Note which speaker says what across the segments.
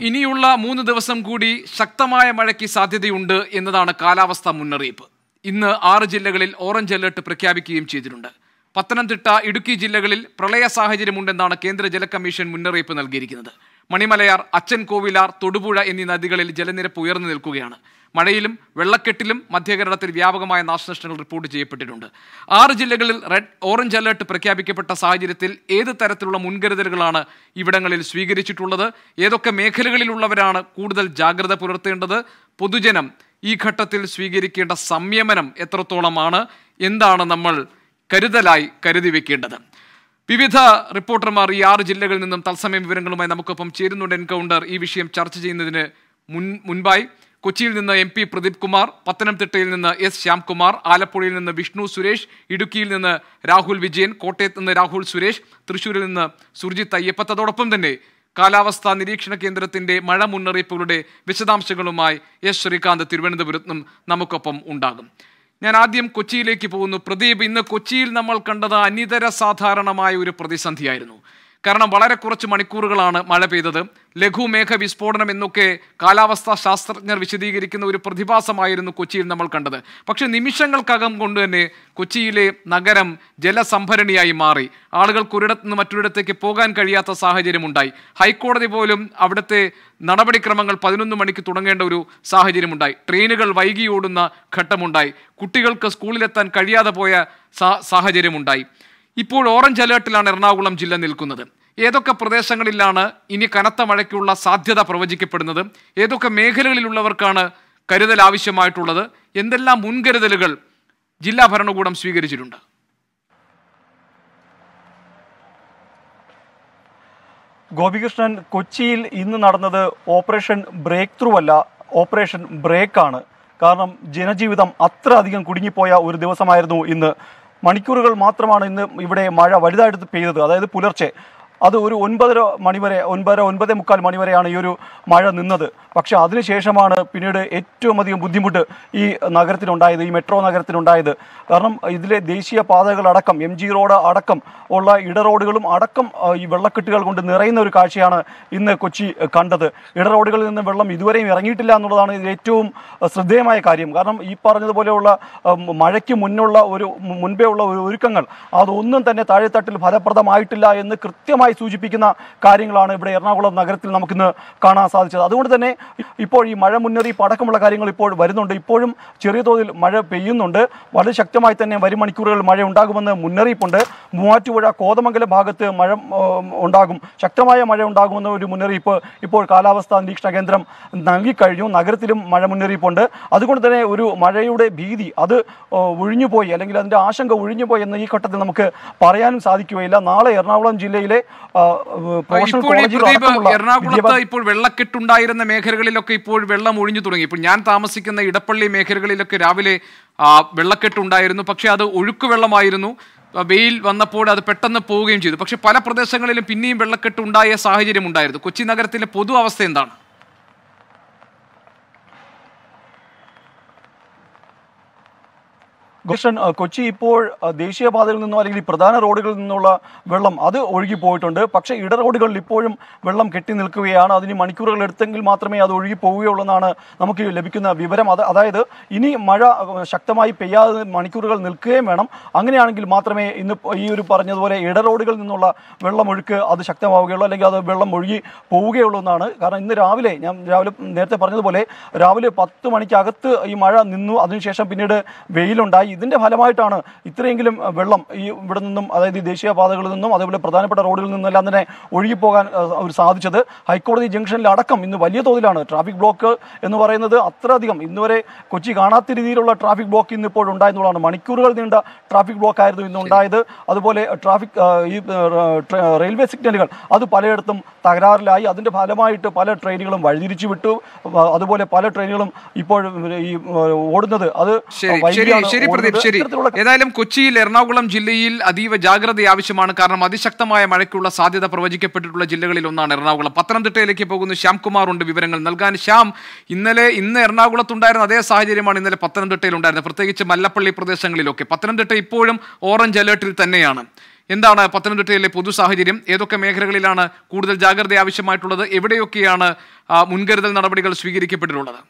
Speaker 1: ഇനിയുള്ള മൂന്ന് ദിവസം കൂടി ശക്തമായ മഴയ്ക്ക് സാധ്യതയുണ്ട് എന്നതാണ് കാലാവസ്ഥാ മുന്നറിയിപ്പ് ഇന്ന് ആറ് ജില്ലകളിൽ ഓറഞ്ച് അലർട്ട് പ്രഖ്യാപിക്കുകയും ചെയ്തിട്ടുണ്ട് പത്തനംതിട്ട ഇടുക്കി ജില്ലകളിൽ പ്രളയ സാഹചര്യമുണ്ടെന്നാണ് കേന്ദ്ര ജല കമ്മീഷൻ മുന്നറിയിപ്പ് നൽകിയിരിക്കുന്നത് മണിമലയാർ അച്ചൻ കോവിലാർ തൊടുപുഴ എന്നീ നദികളിൽ ജലനിരപ്പ് ഉയർന്നു നിൽക്കുകയാണ് മഴയിലും വെള്ളക്കെട്ടിലും മധ്യകേരളത്തിൽ വ്യാപകമായ നാശനഷ്ടങ്ങൾ റിപ്പോർട്ട് ചെയ്യപ്പെട്ടിട്ടുണ്ട് ആറ് ജില്ലകളിൽ റെഡ് ഓറഞ്ച് അലർട്ട് പ്രഖ്യാപിക്കപ്പെട്ട സാഹചര്യത്തിൽ ഏത് തരത്തിലുള്ള മുൻകരുതലുകളാണ് ഇവിടങ്ങളിൽ സ്വീകരിച്ചിട്ടുള്ളത് ഏതൊക്കെ മേഖലകളിലുള്ളവരാണ് കൂടുതൽ ജാഗ്രത പുലർത്തേണ്ടത് പൊതുജനം ഈ ഘട്ടത്തിൽ സ്വീകരിക്കേണ്ട സംയമനം എത്രത്തോളമാണ് എന്താണ് നമ്മൾ കരുതലായി കരുതി വെക്കേണ്ടത് വിവിധ റിപ്പോർട്ടർമാർ ഈ ആറ് ജില്ലകളിൽ നിന്നും തത്സമയ വിവരങ്ങളുമായി നമുക്കൊപ്പം ചേരുന്നുണ്ട് എൻകൗണ്ടർ ഈ വിഷയം ചർച്ച ചെയ്യുന്നതിന് മുൻ മുൻപായി കൊച്ചിയിൽ നിന്ന് എം പി പ്രദീപ് കുമാർ പത്തനംതിട്ടയിൽ നിന്ന് എസ് ശ്യാംകുമാർ ആലപ്പുഴയിൽ നിന്ന് വിഷ്ണു സുരേഷ് ഇടുക്കിയിൽ നിന്ന് രാഹുൽ വിജയൻ കോട്ടയത്ത് നിന്ന് രാഹുൽ സുരേഷ് തൃശ്ശൂരിൽ നിന്ന് സുർജിത്ത് അയ്യപ്പത്ത് അതോടൊപ്പം തന്നെ കാലാവസ്ഥാ നിരീക്ഷണ കേന്ദ്രത്തിന്റെ മഴ മുന്നറിയിപ്പുകളുടെ വിശദാംശങ്ങളുമായി എസ് ശ്രീകാന്ത് തിരുവനന്തപുരത്ത് നിന്നും നമുക്കൊപ്പം ഉണ്ടാകും ഞാൻ ആദ്യം കൊച്ചിയിലേക്ക് പോകുന്നു പ്രദീപ് ഇന്ന് കൊച്ചിയിൽ നമ്മൾ കണ്ടത് അനിതര സാധാരണമായ ഒരു പ്രതിസന്ധിയായിരുന്നു കാരണം വളരെ കുറച്ച് മണിക്കൂറുകളാണ് മഴ പെയ്തത് ലഘുമേഘ വിസ്ഫോടനം എന്നൊക്കെ കാലാവസ്ഥാ ശാസ്ത്രജ്ഞർ വിശദീകരിക്കുന്ന ഒരു പ്രതിഭാസമായിരുന്നു കൊച്ചിയിൽ നമ്മൾ കണ്ടത് പക്ഷെ നിമിഷങ്ങൾക്കകം കൊണ്ട് തന്നെ കൊച്ചിയിലെ നഗരം ജലസംഭരണിയായി മാറി ആളുകൾക്ക് ഒരിടത്ത് നിന്ന് മറ്റൊരിടത്തേക്ക് പോകാൻ കഴിയാത്ത സാഹചര്യമുണ്ടായി ഹൈക്കോടതി പോലും അവിടുത്തെ നടപടിക്രമങ്ങൾ പതിനൊന്ന് മണിക്ക് തുടങ്ങേണ്ട ഒരു സാഹചര്യമുണ്ടായി ട്രെയിനുകൾ വൈകി ഓടുന്ന ഘട്ടമുണ്ടായി കുട്ടികൾക്ക് സ്കൂളിലെത്താൻ കഴിയാതെ പോയ സാ- സാഹചര്യമുണ്ടായി ഇപ്പോൾ ഓറഞ്ച് അലേർട്ടിലാണ് എറണാകുളം ജില്ല നിൽക്കുന്നത് ഏതൊക്കെ പ്രദേശങ്ങളിലാണ് ഇനി കനത്ത മഴയ്ക്കുള്ള സാധ്യത പ്രവചിക്കപ്പെടുന്നത് ഏതൊക്കെ മേഖലകളിലുള്ളവർക്കാണ് കരുതൽ ആവശ്യമായിട്ടുള്ളത് എന്തെല്ലാം മുൻകരുതലുകൾ ജില്ലാ ഭരണകൂടം സ്വീകരിച്ചിട്ടുണ്ട്
Speaker 2: ഗോപികൃഷ്ണൻ കൊച്ചിയിൽ ഇന്ന് നടന്നത് ഓപ്പറേഷൻ ബ്രേക്ക് ത്രൂ അല്ല ഓപ്പറേഷൻ ബ്രേക്കാണ് കാരണം ജനജീവിതം അത്ര അധികം കുടുങ്ങിപ്പോയ ഒരു ദിവസമായിരുന്നു ഇന്ന് മണിക്കൂറുകൾ മാത്രമാണ് ഇന്ന് ഇവിടെ മഴ വലുതായിട്ട് പെയ്തത് അതായത് പുലർച്ചെ അത് ഒരു ഒൻപതര മണിവരെ ഒൻപതര ഒൻപതേ മുക്കാൽ മണിവരെയാണ് ഈ ഒരു മഴ നിന്നത് പക്ഷേ അതിനുശേഷമാണ് പിന്നീട് ഏറ്റവും അധികം ബുദ്ധിമുട്ട് ഈ നഗരത്തിനുണ്ടായത് ഈ മെട്രോ നഗരത്തിനുണ്ടായത് കാരണം ഇതിലെ ദേശീയ പാതകളടക്കം എം ജി റോഡ് അടക്കം ഉള്ള ഇടറോഡുകളും അടക്കം ആ, ഈ വെള്ളക്കെട്ടുകൾ കൊണ്ട് നിറയുന്ന ഒരു കാഴ്ചയാണ് ഇന്ന് കൊച്ചി കണ്ടത് ഇടറോഡുകളിൽ നിന്ന് വെള്ളം ഇതുവരെയും ഇറങ്ങിയിട്ടില്ല എന്നുള്ളതാണ് ഇതിൽ ഏറ്റവും ആ, ശ്രദ്ധേയമായ കാര്യം കാരണം ഈ പറഞ്ഞതുപോലെയുള്ള ആ, മഴയ്ക്ക് മുന്നുള്ള ഒരു മു- മുൻപേ ഉള്ള ഒരു ഒരുക്കങ്ങൾ അതൊന്നും തന്നെ താഴെത്തട്ടിൽ ഫലപ്രദമായിട്ടില്ല എന്ന് കൃത്യമായി സൂചിപ്പിക്കുന്ന കാര്യങ്ങളാണ് ഇവിടെ എറണാകുളം നഗരത്തിൽ നമുക്കിന്ന് കാണാൻ സാധിച്ചത് അതുകൊണ്ട് തന്നെ ഇപ്പോൾ ഈ മഴ മുന്നറിയിപ്പ് അടക്കമുള്ള കാര്യങ്ങൾ ഇപ്പോൾ വരുന്നുണ്ട് ഇപ്പോഴും ചെറിയ തോതിൽ മഴ പെയ്യുന്നുണ്ട് വളരെ ശക്തമായി തന്നെ വരും മണിക്കൂറുകളിൽ മഴ ഉണ്ടാകുമെന്ന് മുന്നറിയിപ്പുണ്ട് മൂവാറ്റുപുഴ കോതമംഗലം ഭാഗത്ത് മഴ ഉം, ഉണ്ടാകും ശക്തമായ മഴ ഉണ്ടാകുമെന്ന ഒരു മുന്നറിയിപ്പ് ഇപ്പോൾ കാലാവസ്ഥാ നിരീക്ഷണ കേന്ദ്രം നൽകിക്കഴിഞ്ഞു നഗരത്തിലും മഴ മുന്നറിയിപ്പുണ്ട് അതുകൊണ്ട് തന്നെ ഒരു മഴയുടെ ഭീതി അത് ഓ, ഒഴിഞ്ഞുപോയി അല്ലെങ്കിൽ അതിൻ്റെ ആശങ്ക ഒഴിഞ്ഞുപോയി എന്ന് ഈ ഘട്ടത്തിൽ നമുക്ക് പറയാനും സാധിക്കുകയില്ല നാളെ എറണാകുളം ജില്ലയിലെ ആ, പ്രൊഫഷണൽ
Speaker 1: ഇപ്പോൾ ഈ
Speaker 2: കോളേജുകൾ
Speaker 1: പ്രദീപ്
Speaker 2: അടക്കമുള്ള
Speaker 1: എറണാകുളത്ത്
Speaker 2: വിദ്യാഭ്യാസ
Speaker 1: ഇപ്പോൾ വെള്ളക്കെട്ടുണ്ടായിരുന്ന മേഖലകളിലൊക്കെ ഇപ്പോൾ വെള്ളം ഒഴിഞ്ഞു തുടങ്ങി ഇപ്പോൾ ഞാൻ താമസിക്കുന്ന ഇടപ്പള്ളി മേഖലകളിലൊക്കെ രാവിലെ ആ, വെള്ളക്കെട്ടുണ്ടായിരുന്നു പക്ഷെ അത് ഒഴുക്ക് വെള്ളമായിരുന്നു ആ, വെയിൽ വന്നപ്പോൾ അത് പെട്ടെന്ന് പോവുകയും ചെയ്തു പക്ഷെ പല പ്രദേശങ്ങളിലും പിന്നെയും വെള്ളക്കെട്ട് ഉണ്ടായ സാഹചര്യം ഉണ്ടായിരുന്നു കൊച്ചി നഗരത്തിലെ പൊതു അവസ്ഥ എന്താണ്
Speaker 2: ഗുഷൻ കൊച്ചി ഇപ്പോൾ ആ, ദേശീയപാതയിൽ നിന്നോ അല്ലെങ്കിൽ ഈ പ്രധാന റോഡുകളിൽ നിന്നുള്ള വെള്ളം അത് ഒഴുകി പോയിട്ടുണ്ട് പക്ഷേ ഇട റോഡുകളിൽ ഇപ്പോഴും വെള്ളം കെട്ടി നിൽക്കുകയാണ് അതിന് മണിക്കൂറുകൾ എടുത്തെങ്കിൽ മാത്രമേ അത് ഒഴുകി പോവുകയുള്ളൂ എന്നാണ് നമുക്ക് ലഭിക്കുന്ന വിവരം അത് അതായത് ഇനി മഴ ആ, ശക്തമായി പെയ്യാതെ മണിക്കൂറുകൾ നിൽക്കുകയും വേണം അങ്ങനെയാണെങ്കിൽ മാത്രമേ ഇന്ന് ഇപ്പോ ഈ ഒരു പറഞ്ഞതുപോലെ ഇട റോഡുകളിൽ നിന്നുള്ള വെള്ളം ഒഴുക്ക് അത് ശക്തമാവുകയുള്ളൂ അല്ലെങ്കിൽ അത് വെള്ളം ഒഴുകി പോവുകയുള്ളൂ എന്നാണ് കാരണം ഇന്ന് രാവിലെ ഞാൻ രാവിലെ നേരത്തെ പറഞ്ഞതുപോലെ രാവിലെ പത്ത് മണിക്കകത്ത് ഈ മഴ നിന്നു അതിനുശേഷം പിന്നീട് വെയിലുണ്ടായി ഇതിന്റെ ഫലമായിട്ടാണ് ഇത്രയെങ്കിലും അഹ്, വെള്ളം ഈ ഇവിടെ നിന്നും അതായത് ഈ ദേശീയപാതകളിൽ നിന്നും അതേപോലെ പ്രധാനപ്പെട്ട റോഡുകളിൽ നിന്നെല്ലാം തന്നെ ഒഴുകിപ്പോകാൻ അഹ്, അവർ സാധിച്ചത് ഹൈക്കോടതി ജംഗ്ഷനിൽ അടക്കം ഇന്ന് വലിയ തോതിലാണ് ട്രാഫിക് ബ്ലോക്ക് എന്ന് പറയുന്നത് അത്രയധികം ഇന്നുവരെ കൊച്ചി കാണാത്ത രീതിയിലുള്ള ട്രാഫിക് ബ്ലോക്ക് ഇന്ന് ഇപ്പോൾ ഉണ്ടായെന്നുള്ളതാണ് മണിക്കൂറുകൾ നീണ്ട ട്രാഫിക് ബ്ലോക്ക് ആയിരുന്നു ഇന്ന് ഉണ്ടായത് അതുപോലെ ട്രാഫിക് അഹ്, ഈ അഹ്, ട്ര- റെയിൽവേ സിഗ്നലുകൾ അത് പലയിടത്തും തകരാറിലായി അതിന്റെ ഫലമായിട്ട് പല ട്രെയിനുകളും വഴിതിരിച്ചു വിട്ടു അഹ് അതുപോലെ പല ട്രെയിനുകളും ഇപ്പോൾ ഈ അഹ്, ഓടുന്നത് അത്
Speaker 1: ശരി ശരി
Speaker 2: വൈകിയാണ്
Speaker 1: ശരി പ്രദീപ്
Speaker 2: ഓടുന്നത്.
Speaker 1: ശരി
Speaker 2: ഇത്തരത്തിലുള്ള
Speaker 1: ഏതായാലും കൊച്ചിയിൽ എറണാകുളം ജില്ലയിൽ അതീവ ജാഗ്രത ആവശ്യമാണ് കാരണം അതിശക്തമായ മഴയ്ക്കുള്ള സാധ്യത പ്രവചിക്കപ്പെട്ടിട്ടുള്ള ജില്ലകളിൽ ഒന്നാണ് എറണാകുളം പത്തനംതിട്ടയിലേക്ക് പോകുന്നു ശ്യാംകുമാർ ഉണ്ട് വിവരങ്ങൾ നൽകാൻ ശ്യാം ഇന്നലെ ഇന്ന് എറണാകുളത്തുണ്ടായിരുന്ന അതേ സാഹചര്യമാണ് ഇന്നലെ പത്തനംതിട്ടയിൽ ഉണ്ടായിരുന്നത് പ്രത്യേകിച്ച് മല്ലപ്പള്ളി പ്രദേശങ്ങളിലൊക്കെ പത്തനംതിട്ട ഇപ്പോഴും ഓറഞ്ച് അലേർട്ടിൽ തന്നെയാണ് എന്താണ് പത്തനംതിട്ടയിലെ പൊതു സാഹചര്യം ഏതൊക്കെ മേഖലകളിലാണ് കൂടുതൽ ജാഗ്രത ആവശ്യമായിട്ടുള്ളത് എവിടെയൊക്കെയാണ് ആ, മുൻകരുതൽ നടപടികൾ സ്വീകരിക്കപ്പെട്ടിട്ടുള്ളത്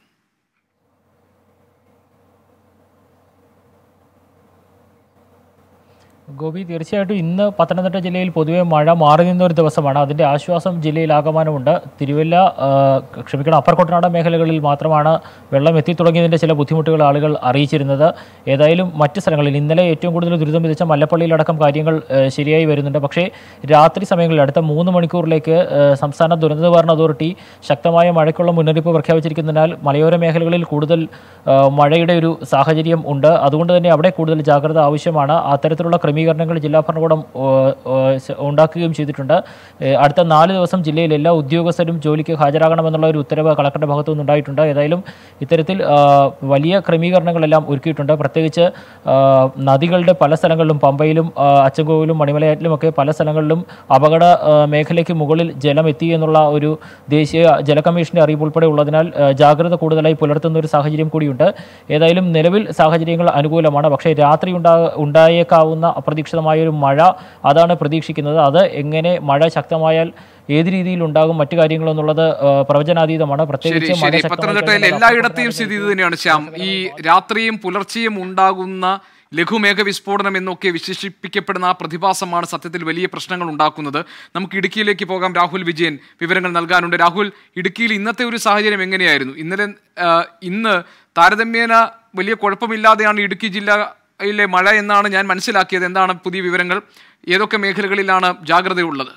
Speaker 3: ഗോപി തീർച്ചയായിട്ടും ഇന്ന് പത്തനംതിട്ട ജില്ലയിൽ പൊതുവെ മഴ മാറി നിന്ന ഒരു ദിവസമാണ് അതിൻ്റെ ആശ്വാസം ജില്ലയിൽ ആകമാനമുണ്ട് തിരുവല്ല ആ, ക്ഷമിക്കണം അപ്പർ കുട്ടനാട് മേഖലകളിൽ മാത്രമാണ് വെള്ളം എത്തിത്തുടങ്ങിയതിൻ്റെ ചില ബുദ്ധിമുട്ടുകൾ ആളുകൾ അറിയിച്ചിരുന്നത് ഏതായാലും മറ്റ് സ്ഥലങ്ങളിൽ ഇന്നലെ ഏറ്റവും കൂടുതൽ ദുരിതം വിധിച്ച മല്ലപ്പള്ളിയിലടക്കം കാര്യങ്ങൾ ആ, ശരിയായി വരുന്നുണ്ട് പക്ഷേ രാത്രി സമയങ്ങളിൽ അടുത്ത മൂന്ന് മണിക്കൂറിലേക്ക് ആ, സംസ്ഥാന ദുരന്ത നിവാരണ അതോറിറ്റി ശക്തമായ മഴയ്ക്കുള്ള മുന്നറിയിപ്പ് പ്രഖ്യാപിച്ചിരിക്കുന്നതിനാൽ മലയോര മേഖലകളിൽ കൂടുതൽ ആ, മഴയുടെ ഒരു സാഹചര്യം ഉണ്ട് അതുകൊണ്ട് തന്നെ അവിടെ കൂടുതൽ ജാഗ്രത ആവശ്യമാണ് അത്തരത്തിലുള്ള ക്രമീകരണങ്ങൾ ജില്ലാ ഭരണകൂടം ഓ, ഓ, സ- ഉണ്ടാക്കുകയും ചെയ്തിട്ടുണ്ട് ഏ, അടുത്ത നാല് ദിവസം ജില്ലയിൽ എല്ലാ ഉദ്യോഗസ്ഥരും ജോലിക്ക് ഹാജരാകണമെന്നുള്ള ഒരു ഉത്തരവ് കളക്ടറുടെ ഭാഗത്തു നിന്നുണ്ടായിട്ടുണ്ട് ഏതായാലും ഇത്തരത്തിൽ ആ, വലിയ ക്രമീകരണങ്ങളെല്ലാം ഒരുക്കിയിട്ടുണ്ട് പ്രത്യേകിച്ച് ആ, നദികളുടെ പല സ്ഥലങ്ങളിലും പമ്പയിലും ആ, അച്ചൻകോവിലും മണിമലയാറ്റിലും ഒക്കെ പല സ്ഥലങ്ങളിലും അപകട ആ, മേഖലയ്ക്ക് മുകളിൽ ജലം എത്തി എന്നുള്ള ഒരു ദേശീയ ജല കമ്മീഷന്റെ അറിയിപ്പ് ഉൾപ്പെടെ ഉള്ളതിനാൽ ആ, ജാഗ്രത കൂടുതലായി പുലർത്തുന്ന ഒരു സാഹചര്യം കൂടിയുണ്ട് ഏതായാലും നിലവിൽ സാഹചര്യങ്ങൾ അനുകൂലമാണ് പക്ഷേ രാത്രി ഉണ്ടാ ഉണ്ടായേക്കാവുന്ന അപ്രതീക്ഷിതമായ ഒരു മഴ അതാണ് പ്രതീക്ഷിക്കുന്നത് അത് എങ്ങനെ മഴ ശക്തമായാൽ ഏത് രീതിയിൽ ഉണ്ടാകും മറ്റു കാര്യങ്ങളെന്നുള്ളത് ആ, പ്രവചനാതീതമാണ്
Speaker 1: ശരി
Speaker 3: പ്രത്യേകിച്ച് മഴ
Speaker 1: ശരി
Speaker 3: ശക്തമായി
Speaker 1: പത്തനംതിട്ടയിൽ
Speaker 3: കഴിഞ്ഞാൽ
Speaker 1: എല്ലായിടത്തെയും സ്ഥിതി ഇത് തന്നെയാണ് ശ്യാം ഈ രാത്രിയും പുലർച്ചെയും ഉണ്ടാകുന്ന ലഘുമേഘ വിസ്ഫോടനം എന്നൊക്കെ വിശേഷിപ്പിക്കപ്പെടുന്ന ആ പ്രതിഭാസമാണ് സത്യത്തിൽ വലിയ പ്രശ്നങ്ങൾ ഉണ്ടാക്കുന്നത് നമുക്ക് ഇടുക്കിയിലേക്ക് പോകാം രാഹുൽ വിജയൻ വിവരങ്ങൾ നൽകാനുണ്ട് രാഹുൽ ഇടുക്കിയിൽ ഇന്നത്തെ ഒരു സാഹചര്യം എങ്ങനെയായിരുന്നു ഇന്നലെ ആ, ഇന്ന് താരതമ്യേന വലിയ കുഴപ്പമില്ലാതെയാണ് ഇടുക്കി ജില്ലയിലെ മഴ എന്നാണ് ഞാൻ മനസ്സിലാക്കിയത് എന്താണ് പുതിയ വിവരങ്ങൾ ഏതൊക്കെ മേഖലകളിലാണ് ജാഗ്രതയുള്ളത്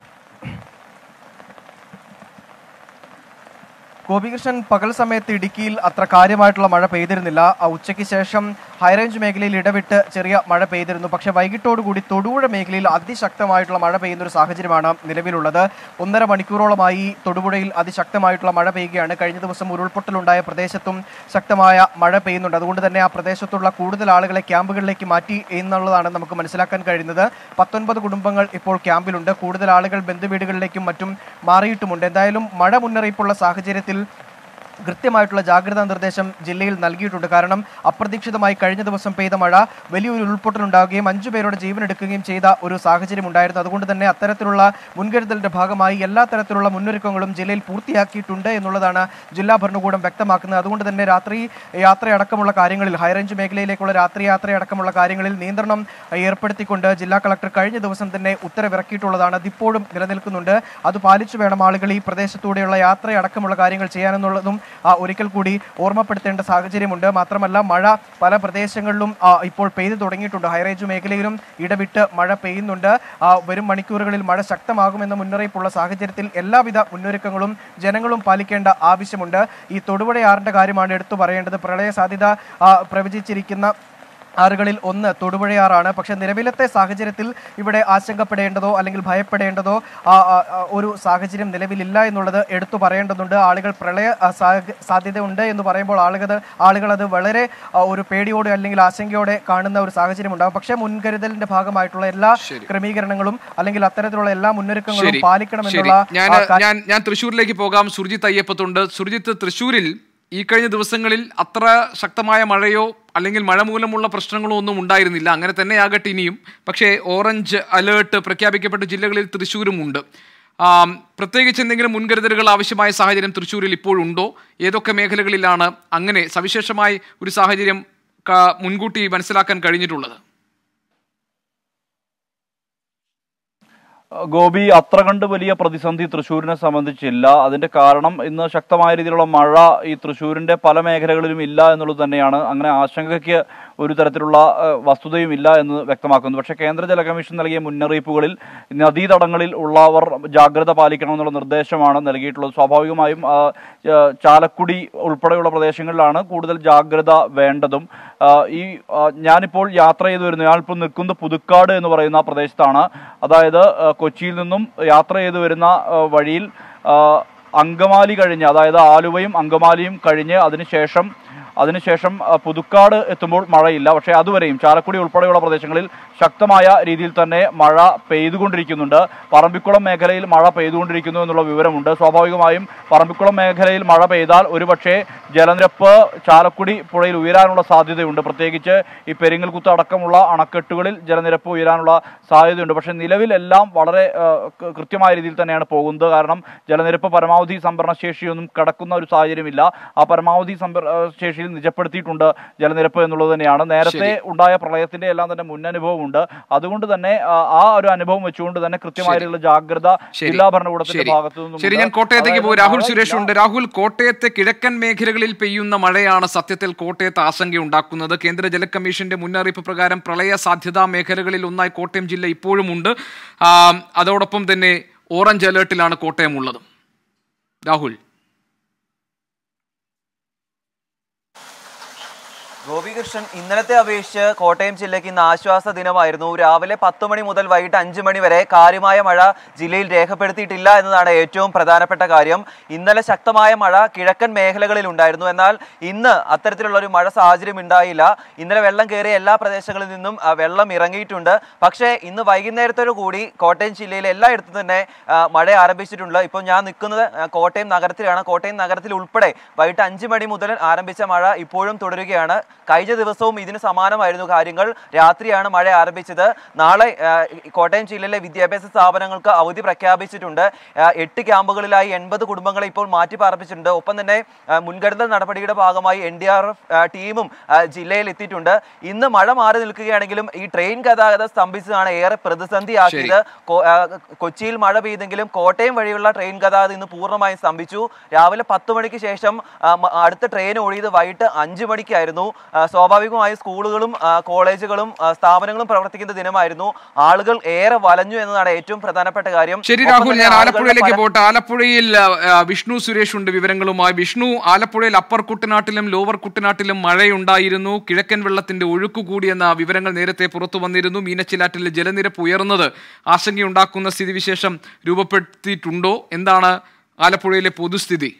Speaker 4: ഗോപികൃഷ്ണൻ പകൽ സമയത്ത് ഇടുക്കിയിൽ അത്ര കാര്യമായിട്ടുള്ള മഴ പെയ്തിരുന്നില്ല ആ ഉച്ചയ്ക്ക് ശേഷം ഹൈറേഞ്ച് മേഖലയിൽ ഇടവിട്ട് ചെറിയ മഴ പെയ്തിരുന്നു പക്ഷേ വൈകിട്ടോടുകൂടി തൊടുപുഴ മേഖലയിൽ അതിശക്തമായിട്ടുള്ള മഴ പെയ്യുന്ന ഒരു സാഹചര്യമാണ് നിലവിലുള്ളത് ഒന്നര മണിക്കൂറോളമായി തൊടുപുഴയിൽ അതിശക്തമായിട്ടുള്ള മഴ പെയ്യുകയാണ് കഴിഞ്ഞ ദിവസം ഉരുൾപൊട്ടലുണ്ടായ പ്രദേശത്തും ശക്തമായ മഴ പെയ്യുന്നുണ്ട് അതുകൊണ്ട് തന്നെ ആ പ്രദേശത്തുള്ള കൂടുതൽ ആളുകളെ ക്യാമ്പുകളിലേക്ക് മാറ്റി എന്നുള്ളതാണ് നമുക്ക് മനസ്സിലാക്കാൻ കഴിയുന്നത് പത്തൊൻപത് കുടുംബങ്ങൾ ഇപ്പോൾ ക്യാമ്പിലുണ്ട് കൂടുതൽ ആളുകൾ ബന്ധുവീടുകളിലേക്കും മറ്റും മാറിയിട്ടുമുണ്ട് എന്തായാലും മഴ മുന്നറിയിപ്പുള്ള സാഹചര്യത്തിൽ കൃത്യമായിട്ടുള്ള ജാഗ്രതാ നിർദ്ദേശം ജില്ലയിൽ നൽകിയിട്ടുണ്ട് കാരണം അപ്രതീക്ഷിതമായി കഴിഞ്ഞ ദിവസം പെയ്ത മഴ വലിയൊരു ഉരുൾപൊട്ടലുണ്ടാവുകയും അഞ്ചു പേരുടെ ജീവൻ എടുക്കുകയും ചെയ്ത ഒരു സാഹചര്യം ഉണ്ടായിരുന്നു അതുകൊണ്ട് തന്നെ അത്തരത്തിലുള്ള മുൻകരുതലിന്റെ ഭാഗമായി എല്ലാ തരത്തിലുള്ള മുന്നൊരുക്കങ്ങളും ജില്ലയിൽ പൂർത്തിയാക്കിയിട്ടുണ്ട് എന്നുള്ളതാണ് ജില്ലാ ഭരണകൂടം വ്യക്തമാക്കുന്നത് അതുകൊണ്ട് തന്നെ രാത്രി യാത്രയടക്കമുള്ള കാര്യങ്ങളിൽ ഹൈറേഞ്ച് മേഖലയിലേക്കുള്ള രാത്രി യാത്രയടക്കമുള്ള കാര്യങ്ങളിൽ നിയന്ത്രണം ഏർപ്പെടുത്തിക്കൊണ്ട് ജില്ലാ കളക്ടർ കഴിഞ്ഞ ദിവസം തന്നെ ഉത്തരവിറക്കിയിട്ടുള്ളതാണ് അതിപ്പോഴും നിലനിൽക്കുന്നുണ്ട് അത് പാലിച്ചു വേണം ആളുകൾ ഈ പ്രദേശത്തൂടെയുള്ള യാത്രയടക്കമുള്ള കാര്യങ്ങൾ ചെയ്യാനെന്നുള്ളതും ആ, ഒരിക്കൽ കൂടി ഓർമ്മപ്പെടുത്തേണ്ട സാഹചര്യമുണ്ട് മാത്രമല്ല മഴ പല പ്രദേശങ്ങളിലും ആ, ഇപ്പോൾ പെയ്തു തുടങ്ങിയിട്ടുണ്ട് ഹൈറേഞ്ച് മേഖലയിലും ഇടവിട്ട് മഴ പെയ്യുന്നുണ്ട് ആ, വരും മണിക്കൂറുകളിൽ മഴ ശക്തമാകുമെന്ന മുന്നറിയിപ്പുള്ള സാഹചര്യത്തിൽ എല്ലാവിധ മുന്നൊരുക്കങ്ങളും ജനങ്ങളും പാലിക്കേണ്ട ആവശ്യമുണ്ട് ഈ തൊടുപുഴയാറിന്റെ കാര്യമാണ് എടുത്തു പറയേണ്ടത് പ്രളയ സാധ്യത ആ, പ്രവചിച്ചിരിക്കുന്ന ആറുകളിൽ ഒന്ന് തൊടുപുഴയാറാണ് പക്ഷെ നിലവിലത്തെ സാഹചര്യത്തിൽ ഇവിടെ ആശങ്കപ്പെടേണ്ടതോ അല്ലെങ്കിൽ ഭയപ്പെടേണ്ടതോ ആ, ആ, ആ, ഒരു സാഹചര്യം നിലവിലില്ല എന്നുള്ളത് എടുത്തു പറയേണ്ടതുണ്ട് ആളുകൾ പ്രളയ ആ, സാഹ- സാധ്യത ഉണ്ട് എന്ന് പറയുമ്പോൾ ആളുകൾ ആളുകൾ അത് വളരെ ആ, ഒരു പേടിയോടെ അല്ലെങ്കിൽ ആശങ്കയോടെ കാണുന്ന ഒരു സാഹചര്യം ഉണ്ടാകും പക്ഷേ മുൻകരുതലിന്റെ ഭാഗമായിട്ടുള്ള എല്ലാ
Speaker 1: ശരി.
Speaker 4: ക്രമീകരണങ്ങളും അല്ലെങ്കിൽ അത്തരത്തിലുള്ള എല്ലാ മുന്നൊരുക്കങ്ങളും
Speaker 1: ശരി
Speaker 4: പാലിക്കണമെന്നുള്ള
Speaker 1: ശരി. ഞാൻ
Speaker 4: ആ, കാ-
Speaker 1: ഞാൻ ഞാൻ തൃശ്ശൂരിലേക്ക് പോകാം സുർജിത്ത് അയ്യപ്പത്തുണ്ട് സുർജിത്ത് തൃശ്ശൂരിൽ ഈ കഴിഞ്ഞ ദിവസങ്ങളിൽ അത്ര ശക്തമായ മഴയോ അല്ലെങ്കിൽ മഴ മൂലമുള്ള പ്രശ്നങ്ങളോ ഒന്നും ഉണ്ടായിരുന്നില്ല അങ്ങനെ തന്നെയാകട്ടെ ഇനിയും പക്ഷേ ഓറഞ്ച് അലേർട്ട് പ്രഖ്യാപിക്കപ്പെട്ട ജില്ലകളിൽ തൃശ്ശൂരും ഉണ്ട് ആം, പ്രത്യേകിച്ച് എന്തെങ്കിലും മുൻകരുതലുകൾ ആവശ്യമായ സാഹചര്യം തൃശ്ശൂരിൽ ഇപ്പോഴുണ്ടോ ഏതൊക്കെ മേഖലകളിലാണ് അങ്ങനെ സവിശേഷമായി ഒരു സാഹചര്യം ക- മുൻകൂട്ടി മനസ്സിലാക്കാൻ കഴിഞ്ഞിട്ടുള്ളത്
Speaker 5: ഗോപി അത്ര കണ്ട് വലിയ പ്രതിസന്ധി തൃശ്ശൂരിനെ സംബന്ധിച്ചില്ല അതിന്റെ കാരണം ഇന്ന് ശക്തമായ രീതിയിലുള്ള മഴ ഈ തൃശ്ശൂരിന്റെ പല മേഖലകളിലും ഇല്ല എന്നുള്ളത് തന്നെയാണ് അങ്ങനെ ആശങ്കയ്ക്ക് ഒരു തരത്തിലുള്ള ഏഹ്, വസ്തുതയും ഇല്ല എന്ന് വ്യക്തമാക്കുന്നു പക്ഷേ കേന്ദ്ര ജല കമ്മീഷൻ നൽകിയ മുന്നറിയിപ്പുകളിൽ നദീതടങ്ങളിൽ ഉള്ളവർ ജാഗ്രത പാലിക്കണമെന്നുള്ള നിർദ്ദേശമാണ് നൽകിയിട്ടുള്ളത് സ്വാഭാവികമായും ആ, ഏഹ്, ചാലക്കുടി ഉൾപ്പെടെയുള്ള പ്രദേശങ്ങളിലാണ് കൂടുതൽ ജാഗ്രത വേണ്ടതും ആ, ഈ ആ, ഞാനിപ്പോൾ യാത്ര ചെയ്തു വരുന്നു ഞാനിപ്പോൾ നിൽക്കുന്നത് പുതുക്കാട് എന്ന് പറയുന്ന പ്രദേശത്താണ് അതായത് ആ, കൊച്ചിയിൽ നിന്നും യാത്ര ചെയ്തു വരുന്ന ആ, വഴിയിൽ ആ, അങ്കമാലി കഴിഞ്ഞ് അതായത് ആലുവയും അങ്കമാലിയും കഴിഞ്ഞ് അതിനുശേഷം അതിനുശേഷം ആ, പുതുക്കാട് എത്തുമ്പോൾ മഴയില്ല പക്ഷേ അതുവരെയും ചാലക്കുടി ഉൾപ്പെടെയുള്ള പ്രദേശങ്ങളിൽ ശക്തമായ രീതിയിൽ തന്നെ മഴ പെയ്തുകൊണ്ടിരിക്കുന്നുണ്ട് പറമ്പിക്കുളം മേഖലയിൽ മഴ പെയ്തുകൊണ്ടിരിക്കുന്നു എന്നുള്ള വിവരമുണ്ട് സ്വാഭാവികമായും പറമ്പിക്കുളം മേഖലയിൽ മഴ പെയ്താൽ ഒരുപക്ഷെ ജലനിരപ്പ് ചാലക്കുടി പുഴയിൽ ഉയരാനുള്ള സാധ്യതയുണ്ട് പ്രത്യേകിച്ച് ഈ പെരിങ്ങൽകുത്ത് അടക്കമുള്ള അണക്കെട്ടുകളിൽ ജലനിരപ്പ് ഉയരാനുള്ള സാധ്യതയുണ്ട് പക്ഷേ നിലവിലെല്ലാം വളരെ ആ, കൃ- കൃത്യമായ രീതിയിൽ തന്നെയാണ് പോകുന്നത് കാരണം ജലനിരപ്പ് പരമാവധി സംഭരണ ശേഷിയൊന്നും കടക്കുന്ന ഒരു സാഹചര്യമില്ല ആ പരമാവധി സംഭര ആ, ശേഷിയിൽ നിജപ്പെടുത്തിയിട്ടുണ്ട് ജലനിരപ്പ് എന്നുള്ളത് തന്നെയാണ് നേരത്തെ ഉണ്ടായ പ്രളയത്തിന്റെ എല്ലാം തന്നെ മുന്നനുഭവമുണ്ട് അതുകൊണ്ട് തന്നെ ആ, ആ ഒരു അനുഭവം വെച്ചുകൊണ്ട് തന്നെ കൃത്യമായ രീതിയിലുള്ള ജാഗ്രത
Speaker 1: ശരി.
Speaker 5: ജില്ലാ ഭരണകൂടത്തിന്റെ
Speaker 1: ശരി.
Speaker 5: ഭാഗത്തു നിന്നും
Speaker 1: ശരി ഞാൻ കോട്ടയത്തേക്ക് പോകും രാഹുൽ സുരേഷ് ഉണ്ട് രാഹുൽ കോട്ടയത്തെ കിഴക്കൻ മേഖലകളിൽ പെയ്യുന്ന മഴയാണ് സത്യത്തിൽ കോട്ടയത്ത് ആശങ്കയുണ്ടാക്കുന്നത് കേന്ദ്ര ജല കമ്മീഷന്റെ മുന്നറിയിപ്പ് പ്രകാരം പ്രളയ സാധ്യതാ മേഖലകളിൽ ഒന്നായി കോട്ടയം ജില്ല ഇപ്പോഴും ഉണ്ട് ആ, അതോടൊപ്പം തന്നെ ഓറഞ്ച് അലേർട്ടിലാണ് കോട്ടയം ഉള്ളത് രാഹുൽ
Speaker 6: ഗോപികൃഷ്ണൻ ഇന്നലത്തെ അപേക്ഷിച്ച് കോട്ടയം ജില്ലയ്ക്ക് ഇന്ന് ആശ്വാസ ദിനമായിരുന്നു രാവിലെ പത്ത് മണി മുതൽ വൈകിട്ട് അഞ്ച് മണി വരെ കാര്യമായ മഴ ജില്ലയിൽ രേഖപ്പെടുത്തിയിട്ടില്ല എന്നതാണ് ഏറ്റവും പ്രധാനപ്പെട്ട കാര്യം ഇന്നലെ ശക്തമായ മഴ കിഴക്കൻ മേഖലകളിൽ ഉണ്ടായിരുന്നു എന്നാൽ ഇന്ന് അത്തരത്തിലുള്ള ഒരു മഴ സാഹചര്യം ഉണ്ടായില്ല ഇന്നലെ വെള്ളം കയറിയ എല്ലാ പ്രദേശങ്ങളിൽ നിന്നും ആ, വെള്ളം ഇറങ്ങിയിട്ടുണ്ട് പക്ഷേ ഇന്ന് വൈകുന്നേരത്തോടു കൂടി കോട്ടയം ജില്ലയിലെ എല്ലായിടത്തും തന്നെ ആ, മഴ ആരംഭിച്ചിട്ടുണ്ട് ഇപ്പോൾ ഞാൻ നിൽക്കുന്നത് ആ, കോട്ടയം നഗരത്തിലാണ് കോട്ടയം നഗരത്തിൽ ഉൾപ്പെടെ വൈകിട്ട് അഞ്ച് മണി മുതൽ ആരംഭിച്ച മഴ ഇപ്പോഴും തുടരുകയാണ് കഴിഞ്ഞ ദിവസവും ഇതിന് സമാനമായിരുന്നു കാര്യങ്ങൾ രാത്രിയാണ് മഴ ആരംഭിച്ചത് നാളെ ആ, കോട്ടയം ജില്ലയിലെ വിദ്യാഭ്യാസ സ്ഥാപനങ്ങൾക്ക് അവധി പ്രഖ്യാപിച്ചിട്ടുണ്ട് ആ, എട്ട് ക്യാമ്പുകളിലായി എൺപത് കുടുംബങ്ങളെ ഇപ്പോൾ മാറ്റി പാർപ്പിച്ചിട്ടുണ്ട് ഒപ്പം തന്നെ ആ, മുൻകരുതൽ നടപടിയുടെ ഭാഗമായി എൻ ഡി ആർ എഫ് ടീമും ആ, ജില്ലയിൽ എത്തിയിട്ടുണ്ട് ഇന്ന് മഴ മാറി നിൽക്കുകയാണെങ്കിലും ഈ ട്രെയിൻ ഗതാഗതം സ്തംഭിച്ചതാണ് ഏറെ പ്രതിസന്ധിയാക്കിയത് കോ- ആ, കൊച്ചിയിൽ മഴ പെയ്തെങ്കിലും കോട്ടയം വഴിയുള്ള ട്രെയിൻ ഗതാഗതം ഇന്ന് പൂർണ്ണമായും സ്തംഭിച്ചു രാവിലെ പത്ത് മണിക്ക് ശേഷം ആ, മ- അടുത്ത ട്രെയിൻ ഓടിയത് വൈകിട്ട് അഞ്ച് മണിക്കായിരുന്നു ആ, സ്വാഭാവികമായും സ്കൂളുകളും ആ, കോളേജുകളും ആ, സ്ഥാപനങ്ങളും പ്രവർത്തിക്കുന്ന ദിനമായിരുന്നു ആളുകൾ ഏറെ വലഞ്ഞു എന്നതാണ് ഏറ്റവും പ്രധാനപ്പെട്ട കാര്യം
Speaker 1: ശരി
Speaker 6: ഒപ്പം
Speaker 1: രാഹുൽ
Speaker 6: തന്നെ
Speaker 1: ഞാൻ
Speaker 6: ആളുകളുടെ
Speaker 1: ആലപ്പുഴയിലേക്ക്
Speaker 6: പല-
Speaker 1: പോട്ടെ ആലപ്പുഴയിൽ ആ, ആ, വിഷ്ണു സുരേഷ് ഉണ്ട് വിവരങ്ങളുമായി വിഷ്ണു ആലപ്പുഴയിൽ അപ്പർ കുട്ടനാട്ടിലും ലോവർ കുട്ടനാട്ടിലും മഴയുണ്ടായിരുന്നു കിഴക്കൻ വെള്ളത്തിന്റെ ഒഴുക്ക് കൂടിയെന്ന വിവരങ്ങൾ നേരത്തെ പുറത്തു വന്നിരുന്നു മീനച്ചിലാറ്റിൽ ജലനിരപ്പ് ഉയർന്നത് ആശങ്കയുണ്ടാക്കുന്ന സ്ഥിതിവിശേഷം രൂപപ്പെടുത്തിയിട്ടുണ്ടോ എന്താണ് ആലപ്പുഴയിലെ പൊതുസ്ഥിതി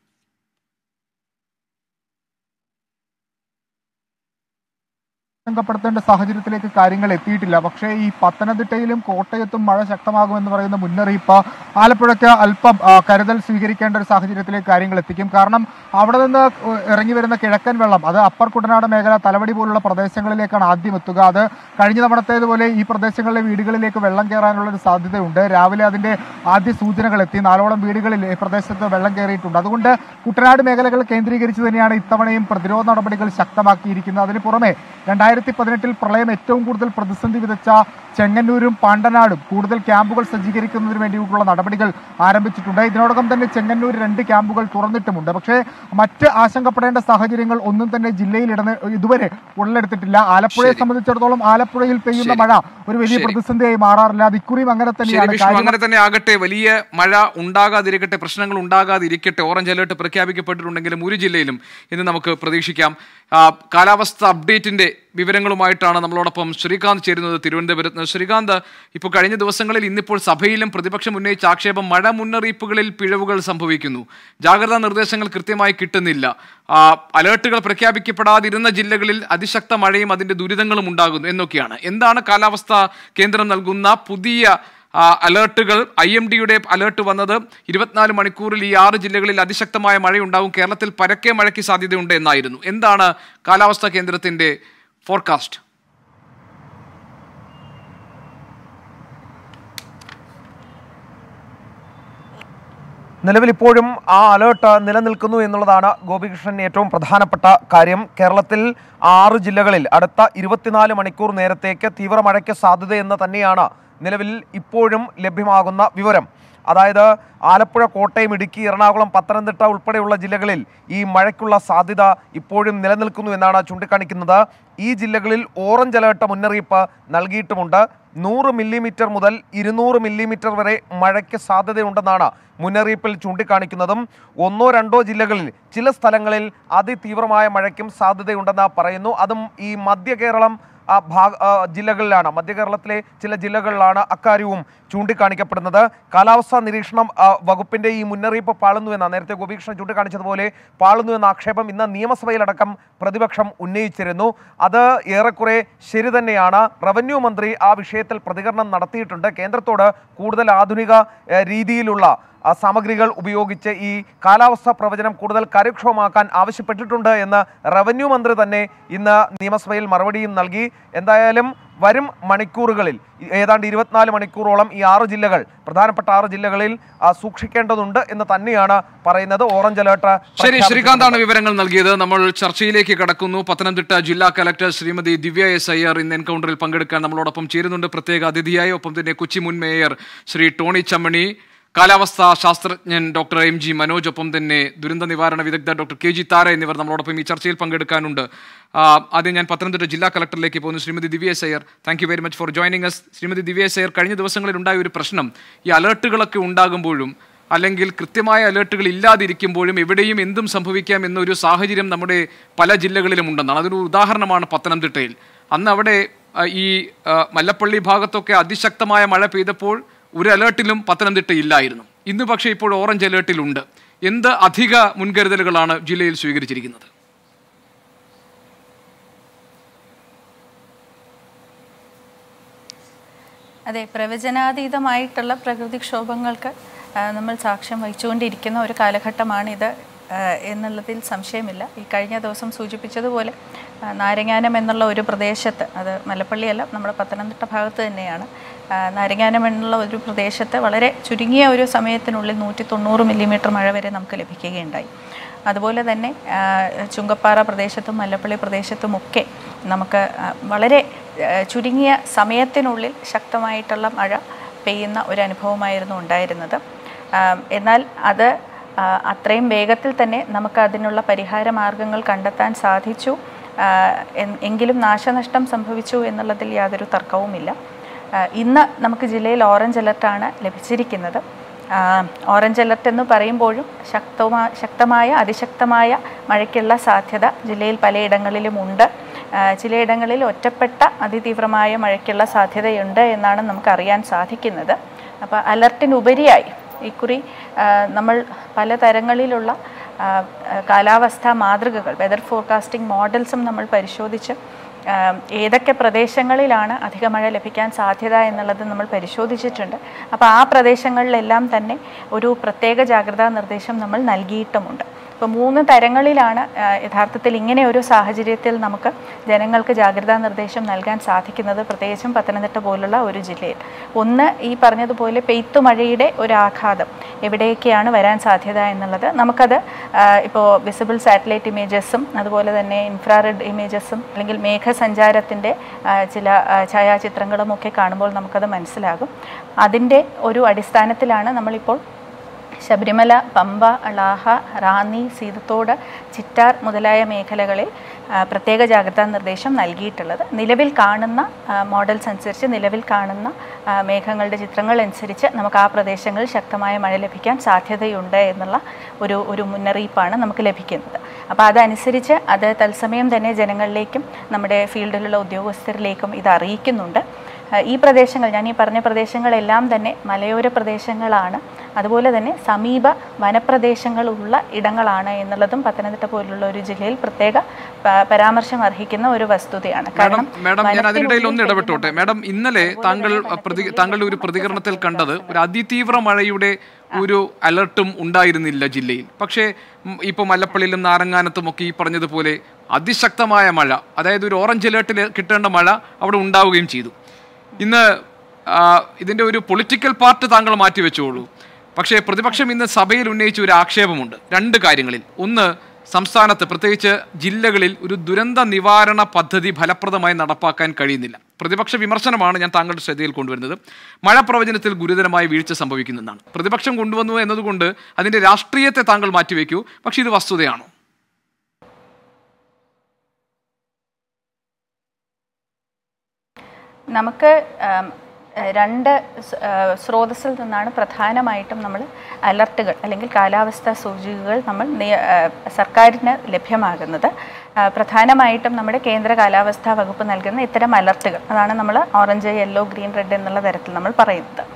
Speaker 7: ആശങ്കപ്പെടുത്തേണ്ട സാഹചര്യത്തിലേക്ക് കാര്യങ്ങൾ എത്തിയിട്ടില്ല പക്ഷേ ഈ പത്തനംതിട്ടയിലും കോട്ടയത്തും മഴ ശക്തമാകുമെന്ന് പറയുന്ന മുന്നറിയിപ്പ് ആലപ്പുഴയ്ക്ക് അല്പം ആ, കരുതൽ സ്വീകരിക്കേണ്ട ഒരു സാഹചര്യത്തിലേക്ക് കാര്യങ്ങൾ എത്തിക്കും കാരണം അവിടെ നിന്ന് ഇറങ്ങി വരുന്ന കിഴക്കൻ വെള്ളം അത് അപ്പർ കുട്ടനാട് മേഖല തലവടി പോലുള്ള പ്രദേശങ്ങളിലേക്കാണ് ആദ്യം എത്തുക അത് കഴിഞ്ഞ തവണത്തേതുപോലെ ഈ പ്രദേശങ്ങളിലെ വീടുകളിലേക്ക് വെള്ളം കയറാനുള്ള ഒരു സാധ്യതയുണ്ട് രാവിലെ അതിന്റെ ആദ്യ സൂചനകൾ എത്തി നാലോളം വീടുകളിൽ ഈ പ്രദേശത്ത് വെള്ളം കയറിയിട്ടുണ്ട് അതുകൊണ്ട് കുട്ടനാട് മേഖലകൾ കേന്ദ്രീകരിച്ച് തന്നെയാണ് ഇത്തവണയും പ്രതിരോധ നടപടികൾ ശക്തമാക്കിയിരിക്കുന്നത് അതിന് പുറമെ രണ്ടായിരത്തി പതിനെട്ടിൽ പ്രളയം ഏറ്റവും കൂടുതൽ പ്രതിസന്ധി വിതച്ച ചെങ്ങന്നൂരും പാണ്ടനാടും കൂടുതൽ ക്യാമ്പുകൾ സജ്ജീകരിക്കുന്നതിന് വേണ്ടിയിട്ടുള്ള നടപടികൾ ആരംഭിച്ചിട്ടുണ്ട് ഇതിനോടകം തന്നെ ചെങ്ങന്നൂർ രണ്ട് ക്യാമ്പുകൾ തുറന്നിട്ടുമുണ്ട് പക്ഷേ മറ്റ് ആശങ്കപ്പെടേണ്ട സാഹചര്യങ്ങൾ ഒന്നും തന്നെ ജില്ലയിൽ ഇടന്ന് ഇതുവരെ ഉടലെടുത്തിട്ടില്ല ആലപ്പുഴയെ
Speaker 1: ശരി.
Speaker 7: സംബന്ധിച്ചിടത്തോളം ആലപ്പുഴയിൽ പെയ്യുന്ന
Speaker 1: ശരി.
Speaker 7: മഴ ഒരു വലിയ
Speaker 1: ശരി.
Speaker 7: പ്രതിസന്ധിയായി മാറാറില്ല അത് ഇക്കുറിയും അങ്ങനെ
Speaker 1: ശരി
Speaker 7: തന്നെയാണ്
Speaker 1: വിഷ്ണു
Speaker 7: കാര്യം
Speaker 1: അങ്ങനെ തന്നെ ആകട്ടെ വലിയ മഴ ഉണ്ടാകാതിരിക്കട്ടെ പ്രശ്നങ്ങൾ ഉണ്ടാകാതിരിക്കട്ടെ ഓറഞ്ച് അലേർട്ട് പ്രഖ്യാപിക്കപ്പെട്ടിട്ടുണ്ടെങ്കിലും ഒരു ജില്ലയിലും ഇന്ന് നമുക്ക് പ്രതീക്ഷിക്കാം ആ, കാലാവസ്ഥ അപ്ഡേറ്റിന്റെ വിവരങ്ങളുമായിട്ടാണ് നമ്മളോടൊപ്പം ശ്രീകാന്ത് ചേരുന്നത് തിരുവനന്തപുരത്ത് നിന്ന്. ശ്രീകാന്ത് ഇപ്പോൾ കഴിഞ്ഞ ദിവസങ്ങളിൽ ഇന്നിപ്പോൾ സഭയിലും പ്രതിപക്ഷം ഉന്നയിച്ച ആക്ഷേപം മഴ മുന്നറിയിപ്പുകളിൽ പിഴവുകൾ സംഭവിക്കുന്നു ജാഗ്രതാ നിർദ്ദേശങ്ങൾ കൃത്യമായി കിട്ടുന്നില്ല ആ, അലേർട്ടുകൾ പ്രഖ്യാപിക്കപ്പെടാതിരുന്ന ജില്ലകളിൽ അതിശക്ത മഴയും അതിന്റെ ദുരിതങ്ങളും ഉണ്ടാകുന്നു എന്നൊക്കെയാണ് എന്താണ് കാലാവസ്ഥ കേന്ദ്രം നൽകുന്ന പുതിയ ആ, അലേർട്ടുകൾ ഐ എം ഡിയുടെ അലേർട്ട് വന്നത് ഇരുപത്തിനാല് മണിക്കൂറിൽ ഈ ആറ് ജില്ലകളിൽ അതിശക്തമായ മഴയുണ്ടാകും കേരളത്തിൽ പരക്കെ മഴയ്ക്ക് സാധ്യതയുണ്ട് എന്നായിരുന്നു എന്താണ് കാലാവസ്ഥാ കേന്ദ്രത്തിന്റെ ഫോർകാസ്റ്റ്
Speaker 4: നിലവിൽ ഇപ്പോഴും ആ അലേർട്ട് നിലനിൽക്കുന്നു എന്നുള്ളതാണ് ഗോപികൃഷ്ണൻ ഏറ്റവും പ്രധാനപ്പെട്ട കാര്യം കേരളത്തിൽ ആറ് ജില്ലകളിൽ അടുത്ത ഇരുപത്തിനാല് മണിക്കൂർ നേരത്തേക്ക് തീവ്ര മഴയ്ക്ക് സാധ്യതയെന്ന് തന്നെയാണ് നിലവിൽ ഇപ്പോഴും ലഭ്യമാകുന്ന വിവരം അതായത് ആലപ്പുഴ കോട്ടയം ഇടുക്കി എറണാകുളം പത്തനംതിട്ട ഉൾപ്പെടെയുള്ള ജില്ലകളിൽ ഈ മഴയ്ക്കുള്ള സാധ്യത ഇപ്പോഴും നിലനിൽക്കുന്നു എന്നാണ് ചൂണ്ടിക്കാണിക്കുന്നത് ഈ ജില്ലകളിൽ ഓറഞ്ച് അലേർട്ട് മുന്നറിയിപ്പ് നൽകിയിട്ടുമുണ്ട് നൂറ് മില്ലിമീറ്റർ മുതൽ ഇരുന്നൂറ് മില്ലിമീറ്റർ വരെ മഴയ്ക്ക് സാധ്യതയുണ്ടെന്നാണ് മുന്നറിയിപ്പിൽ ചൂണ്ടിക്കാണിക്കുന്നതും ഒന്നോ രണ്ടോ ജില്ലകളിൽ ചില സ്ഥലങ്ങളിൽ അതിതീവ്രമായ മഴയ്ക്കും സാധ്യതയുണ്ടെന്ന് പറയുന്നു അതും ഈ മധ്യ കേരളം ആ ഭാഗ ആ ജില്ലകളിലാണ് മധ്യ കേരളത്തിലെ ചില ജില്ലകളിലാണ് അക്കാര്യവും
Speaker 8: ചൂണ്ടിക്കാണിക്കപ്പെടുന്നത് കാലാവസ്ഥാ നിരീക്ഷണം ആ, വകുപ്പിന്റെ ഈ മുന്നറിയിപ്പ് പാളുന്നുവെന്ന നേരത്തെ ഗോപികൃഷ്ണൻ ചൂണ്ടിക്കാണിച്ചതുപോലെ പാളുന്നുവെന്ന ആക്ഷേപം ഇന്ന് നിയമസഭയിലടക്കം പ്രതിപക്ഷം ഉന്നയിച്ചിരുന്നു അത് ഏറെക്കുറെ ശരി തന്നെയാണ് റവന്യൂ മന്ത്രി ആ വിഷയത്തിൽ പ്രതികരണം നടത്തിയിട്ടുണ്ട് കേന്ദ്രത്തോട് കൂടുതൽ ആധുനിക ഏഹ്, രീതിയിലുള്ള ആ, സാമഗ്രികൾ ഉപയോഗിച്ച് ഈ കാലാവസ്ഥ പ്രവചനം കൂടുതൽ കാര്യക്ഷമമാക്കാൻ ആവശ്യപ്പെട്ടിട്ടുണ്ട് എന്ന് റവന്യൂ മന്ത്രി തന്നെ ഇന്ന് നിയമസഭയിൽ മറുപടിയും നൽകി എന്തായാലും വരും മണിക്കൂറുകളിൽ ഏതാണ്ട് ഇരുപത്തിനാല് മണിക്കൂറോളം ഈ ആറ് ജില്ലകൾ പ്രധാനപ്പെട്ട ആറ് ജില്ലകളിൽ ആ, സൂക്ഷിക്കേണ്ടതുണ്ട് എന്ന് തന്നെയാണ് പറയുന്നത് ഓറഞ്ച് അലേർട്ട്
Speaker 1: ശരി ശ്രീകാന്താണ് വിവരങ്ങൾ നൽകിയത് നമ്മൾ ചർച്ചയിലേക്ക് കടക്കുന്നു പത്തനംതിട്ട ജില്ലാ കലക്ടർ ശ്രീമതി ദിവ്യ എസ് അയ്യർ ഇന്ന് എൻകൗണ്ടറിൽ പങ്കെടുക്കാൻ നമ്മളോടൊപ്പം ചേരുന്നുണ്ട് പ്രത്യേക അതിഥിയായി ഒപ്പം തന്നെ കൊച്ചി മുൻ മേയർ ശ്രീ ടോണി ചമ്മണി കാലാവസ്ഥാ ശാസ്ത്രജ്ഞൻ ഡോക്ടർ എം ജി മനോജ് ഒപ്പം തന്നെ ദുരന്ത നിവാരണ വിദഗ്ധ ഡോക്ടർ കെ ജി താര എന്നിവർ നമ്മളോടൊപ്പം ഈ ചർച്ചയിൽ പങ്കെടുക്കാനുണ്ട് ആ, ആദ്യം ഞാൻ പത്തനംതിട്ട ജില്ലാ കലക്ടറിലേക്ക് പോകുന്നു Shrimati Divya S Iyer thank you very much for joining us Shrimati Divya S Iyer കഴിഞ്ഞ ദിവസങ്ങളിൽ ഉണ്ടായ ഒരു പ്രശ്നം ഈ അലേർട്ടുകളൊക്കെ ഉണ്ടാകുമ്പോഴും അല്ലെങ്കിൽ കൃത്യമായ അലേർട്ടുകൾ ഇല്ലാതിരിക്കുമ്പോഴും എവിടെയും എന്തും സംഭവിക്കാം എന്നൊരു സാഹചര്യം നമ്മുടെ പല ജില്ലകളിലും ഉണ്ടെന്നാണ് അതൊരു ഉദാഹരണമാണ് പത്തനംതിട്ടയിൽ അന്ന് അവിടെ ആ, ഈ ആ, മല്ലപ്പള്ളി ഭാഗത്തൊക്കെ അതിശക്തമായ മഴ പെയ്തപ്പോൾ ഒരു അലേർട്ടിലും പത്തനംതിട്ട ഇല്ലായിരുന്നു ഇന്ന് പക്ഷേ ഇപ്പോൾ ഓറഞ്ച് അലേർട്ടിലുണ്ട് എന്ത് അധിക മുൻകരുതലുകളാണ് ജില്ലയിൽ സ്വീകരിച്ചിരിക്കുന്നത്
Speaker 9: അതെ പ്രവചനാതീതമായിട്ടുള്ള പ്രകൃതിക്ഷോഭങ്ങൾക്ക് ആ, നമ്മൾ സാക്ഷ്യം വഹിച്ചുകൊണ്ടിരിക്കുന്ന ഒരു കാലഘട്ടമാണിത് ആ, എന്നുള്ളതിൽ സംശയമില്ല ഈ കഴിഞ്ഞ ദിവസം സൂചിപ്പിച്ചതുപോലെ ആ, നാരങ്ങാനം എന്നുള്ള ഒരു പ്രദേശത്ത് അത് മലപ്പള്ളിയല്ല നമ്മുടെ പത്തനംതിട്ട ഭാഗത്ത് തന്നെയാണ് ആ, നാരങ്ങാനം എന്നുള്ള ഒരു പ്രദേശത്ത് വളരെ ചുരുങ്ങിയ ഒരു സമയത്തിനുള്ളിൽ നൂറ്റി തൊണ്ണൂറ് മില്ലിമീറ്റർ മഴ വരെ നമുക്ക് ലഭിക്കുകയുണ്ടായി അതുപോലെ തന്നെ ആ, ചുങ്കപ്പാറ പ്രദേശത്തും മല്ലപ്പള്ളി പ്രദേശത്തുമൊക്കെ നമുക്ക് ആ, വളരെ ആ, ചുരുങ്ങിയ സമയത്തിനുള്ളിൽ ശക്തമായിട്ടുള്ള മഴ പെയ്യുന്ന ഒരു അനുഭവമായിരുന്നു ഉണ്ടായിരുന്നത് ആ, എന്നാൽ അത് ആ, അത്രയും വേഗത്തിൽ തന്നെ നമുക്ക് അതിനുള്ള പരിഹാര മാർഗങ്ങൾ കണ്ടെത്താൻ സാധിച്ചു ആ, എൻ- എങ്കിലും നാശനഷ്ടം സംഭവിച്ചു എന്നുള്ളതിൽ യാതൊരു തർക്കവുമില്ല ആ, ഇന്ന് നമുക്ക് ജില്ലയിൽ ഓറഞ്ച് അലർട്ടാണ് ലഭിച്ചിരിക്കുന്നത് ആ, ഓറഞ്ച് അലർട്ട് എന്ന് പറയുമ്പോഴും ശക്തമായ ശക്തമായ അതിശക്തമായ മഴയ്ക്കുള്ള സാധ്യത ജില്ലയിൽ പലയിടങ്ങളിലുമുണ്ട് ആ, ചിലയിടങ്ങളിൽ ഒറ്റപ്പെട്ട അതിതീവ്രമായ മഴയ്ക്കുള്ള സാധ്യതയുണ്ട് എന്നാണ് നമുക്ക് അറിയാൻ സാധിക്കുന്നത് അപ്പോൾ അലർട്ടിനുപരിയായി ഇക്കുറി ആ, നമ്മൾ പലതരങ്ങളിലുള്ള ആ, ആ, കാലാവസ്ഥാ മാതൃകകൾ വെതർ ഫോർകാസ്റ്റിംഗ് മോഡൽസും നമ്മൾ പരിശോധിച്ച് ആ, ഏതൊക്കെ പ്രദേശങ്ങളിലാണ് അധിക മഴ ലഭിക്കാൻ സാധ്യത എന്നുള്ളത് നമ്മൾ പരിശോധിച്ചിട്ടുണ്ട് അപ്പോൾ ആ പ്രദേശങ്ങളിലെല്ലാം തന്നെ ഒരു പ്രത്യേക ജാഗ്രതാ നിർദ്ദേശം നമ്മൾ നൽകിയിട്ടുമുണ്ട് ഇപ്പോൾ മൂന്ന് തരങ്ങളിലാണ് ആ, യഥാർത്ഥത്തിൽ ഇങ്ങനെ ഒരു സാഹചര്യത്തിൽ നമുക്ക് ജനങ്ങൾക്ക് ജാഗ്രതാ നിർദ്ദേശം നൽകാൻ സാധിക്കുന്നത് പ്രത്യേകിച്ചും പത്തനംതിട്ട പോലുള്ള ഒരു ജില്ലയിൽ ഒന്ന് ഈ പറഞ്ഞതുപോലെ പെയ്ത്തുമഴയുടെ ഒരു ആഘാതം എവിടെയൊക്കെയാണ് വരാൻ സാധ്യത എന്നുള്ളത് നമുക്കത് ഇപ്പോൾ വിസിബിൾ സാറ്റലൈറ്റ് ഇമേജസും അതുപോലെ തന്നെ ഇൻഫ്രാറെഡ് ഇമേജസും അല്ലെങ്കിൽ മേഘസഞ്ചാരത്തിൻ്റെ ആ, ചില ആ, ഛായാചിത്രങ്ങളും ഒക്കെ കാണുമ്പോൾ നമുക്കത് മനസ്സിലാകും അതിൻ്റെ ഒരു അടിസ്ഥാനത്തിലാണ് നമ്മളിപ്പോൾ ശബരിമല പമ്പ ളാഹ റാന്നി സീതത്തോട് ചിറ്റാർ മുതലായ മേഖലകളിൽ ആ, പ്രത്യേക ജാഗ്രതാ നിർദ്ദേശം നൽകിയിട്ടുള്ളത് നിലവിൽ കാണുന്ന ആ, മോഡൽസ് അനുസരിച്ച് നിലവിൽ കാണുന്ന ആ, മേഘങ്ങളുടെ ചിത്രങ്ങൾ അനുസരിച്ച് നമുക്ക് ആ പ്രദേശങ്ങളിൽ ശക്തമായ മഴ ലഭിക്കാൻ സാധ്യതയുണ്ട് എന്നുള്ള ഒരു ഒരു മുന്നറിയിപ്പാണ് നമുക്ക് ലഭിക്കുന്നത് അപ്പോൾ അതനുസരിച്ച് അത് തത്സമയം തന്നെ ജനങ്ങളിലേക്കും നമ്മുടെ ഫീൽഡിലുള്ള ഉദ്യോഗസ്ഥരിലേക്കും ഇത് അറിയിക്കുന്നുണ്ട് ആ, ഈ പ്രദേശങ്ങൾ ഞാൻ ഈ പറഞ്ഞ പ്രദേശങ്ങളെല്ലാം തന്നെ മലയോര പ്രദേശങ്ങളാണ് അതുപോലെ തന്നെ സമീപ വനപ്രദേശങ്ങളുള്ള ഇടങ്ങളാണ് എന്നുള്ളതും പത്തനംതിട്ട പോലുള്ള ഒരു ജില്ലയിൽ പ്രത്യേക പ- പരാമർശം അർഹിക്കുന്ന ഒരു വസ്തുതയാണ്
Speaker 1: മാഡം മാഡം ഞാൻ അതിനിടയിൽ
Speaker 9: വനത്തിനുള്ളിൽ
Speaker 1: ഒന്ന് ഇടപെട്ടോട്ടെ മാഡം ഇന്നലെ താങ്കൾ പ്രതി താങ്കളുടെ ഒരു പ്രതികരണത്തിൽ കണ്ടത് ഒരു അതിതീവ്ര മഴയുടെ ഒരു അലർട്ടും ഉണ്ടായിരുന്നില്ല ജില്ലയിൽ പക്ഷേ ഉം, ഇപ്പോൾ മല്ലപ്പള്ളിയിലും നാരങ്ങാനത്തും ഒക്കെ ഈ പറഞ്ഞതുപോലെ അതിശക്തമായ മഴ അതായത് ഒരു ഓറഞ്ച് അലേർട്ടിൽ കിട്ടേണ്ട മഴ അവിടെ ഉണ്ടാവുകയും ചെയ്തു ഇന്ന് ആ, ഇതിന്റെ ഒരു പൊളിറ്റിക്കൽ പാർട്ട് താങ്കൾ മാറ്റിവെച്ചോളൂ പക്ഷേ പ്രതിപക്ഷം ഇന്ന് സഭയിൽ ഉന്നയിച്ച ഒരു ആക്ഷേപമുണ്ട് രണ്ട് കാര്യങ്ങളിൽ ഒന്ന് സംസ്ഥാനത്ത് പ്രത്യേകിച്ച് ജില്ലകളിൽ ഒരു ദുരന്ത നിവാരണ പദ്ധതി ഫലപ്രദമായി നടപ്പാക്കാൻ കഴിയുന്നില്ല പ്രതിപക്ഷ വിമർശനമാണ് ഞാൻ താങ്കളുടെ ശ്രദ്ധയിൽ കൊണ്ടുവരുന്നത് മഴ പ്രവചനത്തിൽ ഗുരുതരമായ വീഴ്ച സംഭവിക്കുന്നതാണ് പ്രതിപക്ഷം കൊണ്ടുവന്നു എന്നതുകൊണ്ട് അതിന്റെ രാഷ്ട്രീയത്തെ താങ്കൾ മാറ്റിവെക്കൂ പക്ഷേ ഇത് വസ്തുതയാണോ
Speaker 9: നമുക്ക് ആം, ഏഹ്, രണ്ട് സ്- ഏഹ്, സ്രോതസ്സിൽ നിന്നാണ് പ്രധാനമായിട്ടും നമ്മൾ അലർട്ടുകൾ അല്ലെങ്കിൽ കാലാവസ്ഥാ സൂചികകൾ നമ്മൾ നിയ- ഏഹ്, സർക്കാരിന് ലഭ്യമാകുന്നത് ആ, പ്രധാനമായിട്ടും നമ്മുടെ കേന്ദ്ര കാലാവസ്ഥാ വകുപ്പ് നൽകുന്ന ഇത്തരം അലർട്ടുകൾ അതാണ് നമ്മൾ ഓറഞ്ച് യെല്ലോ ഗ്രീൻ റെഡ് എന്നുള്ള തരത്തിൽ നമ്മൾ പറയുന്നത്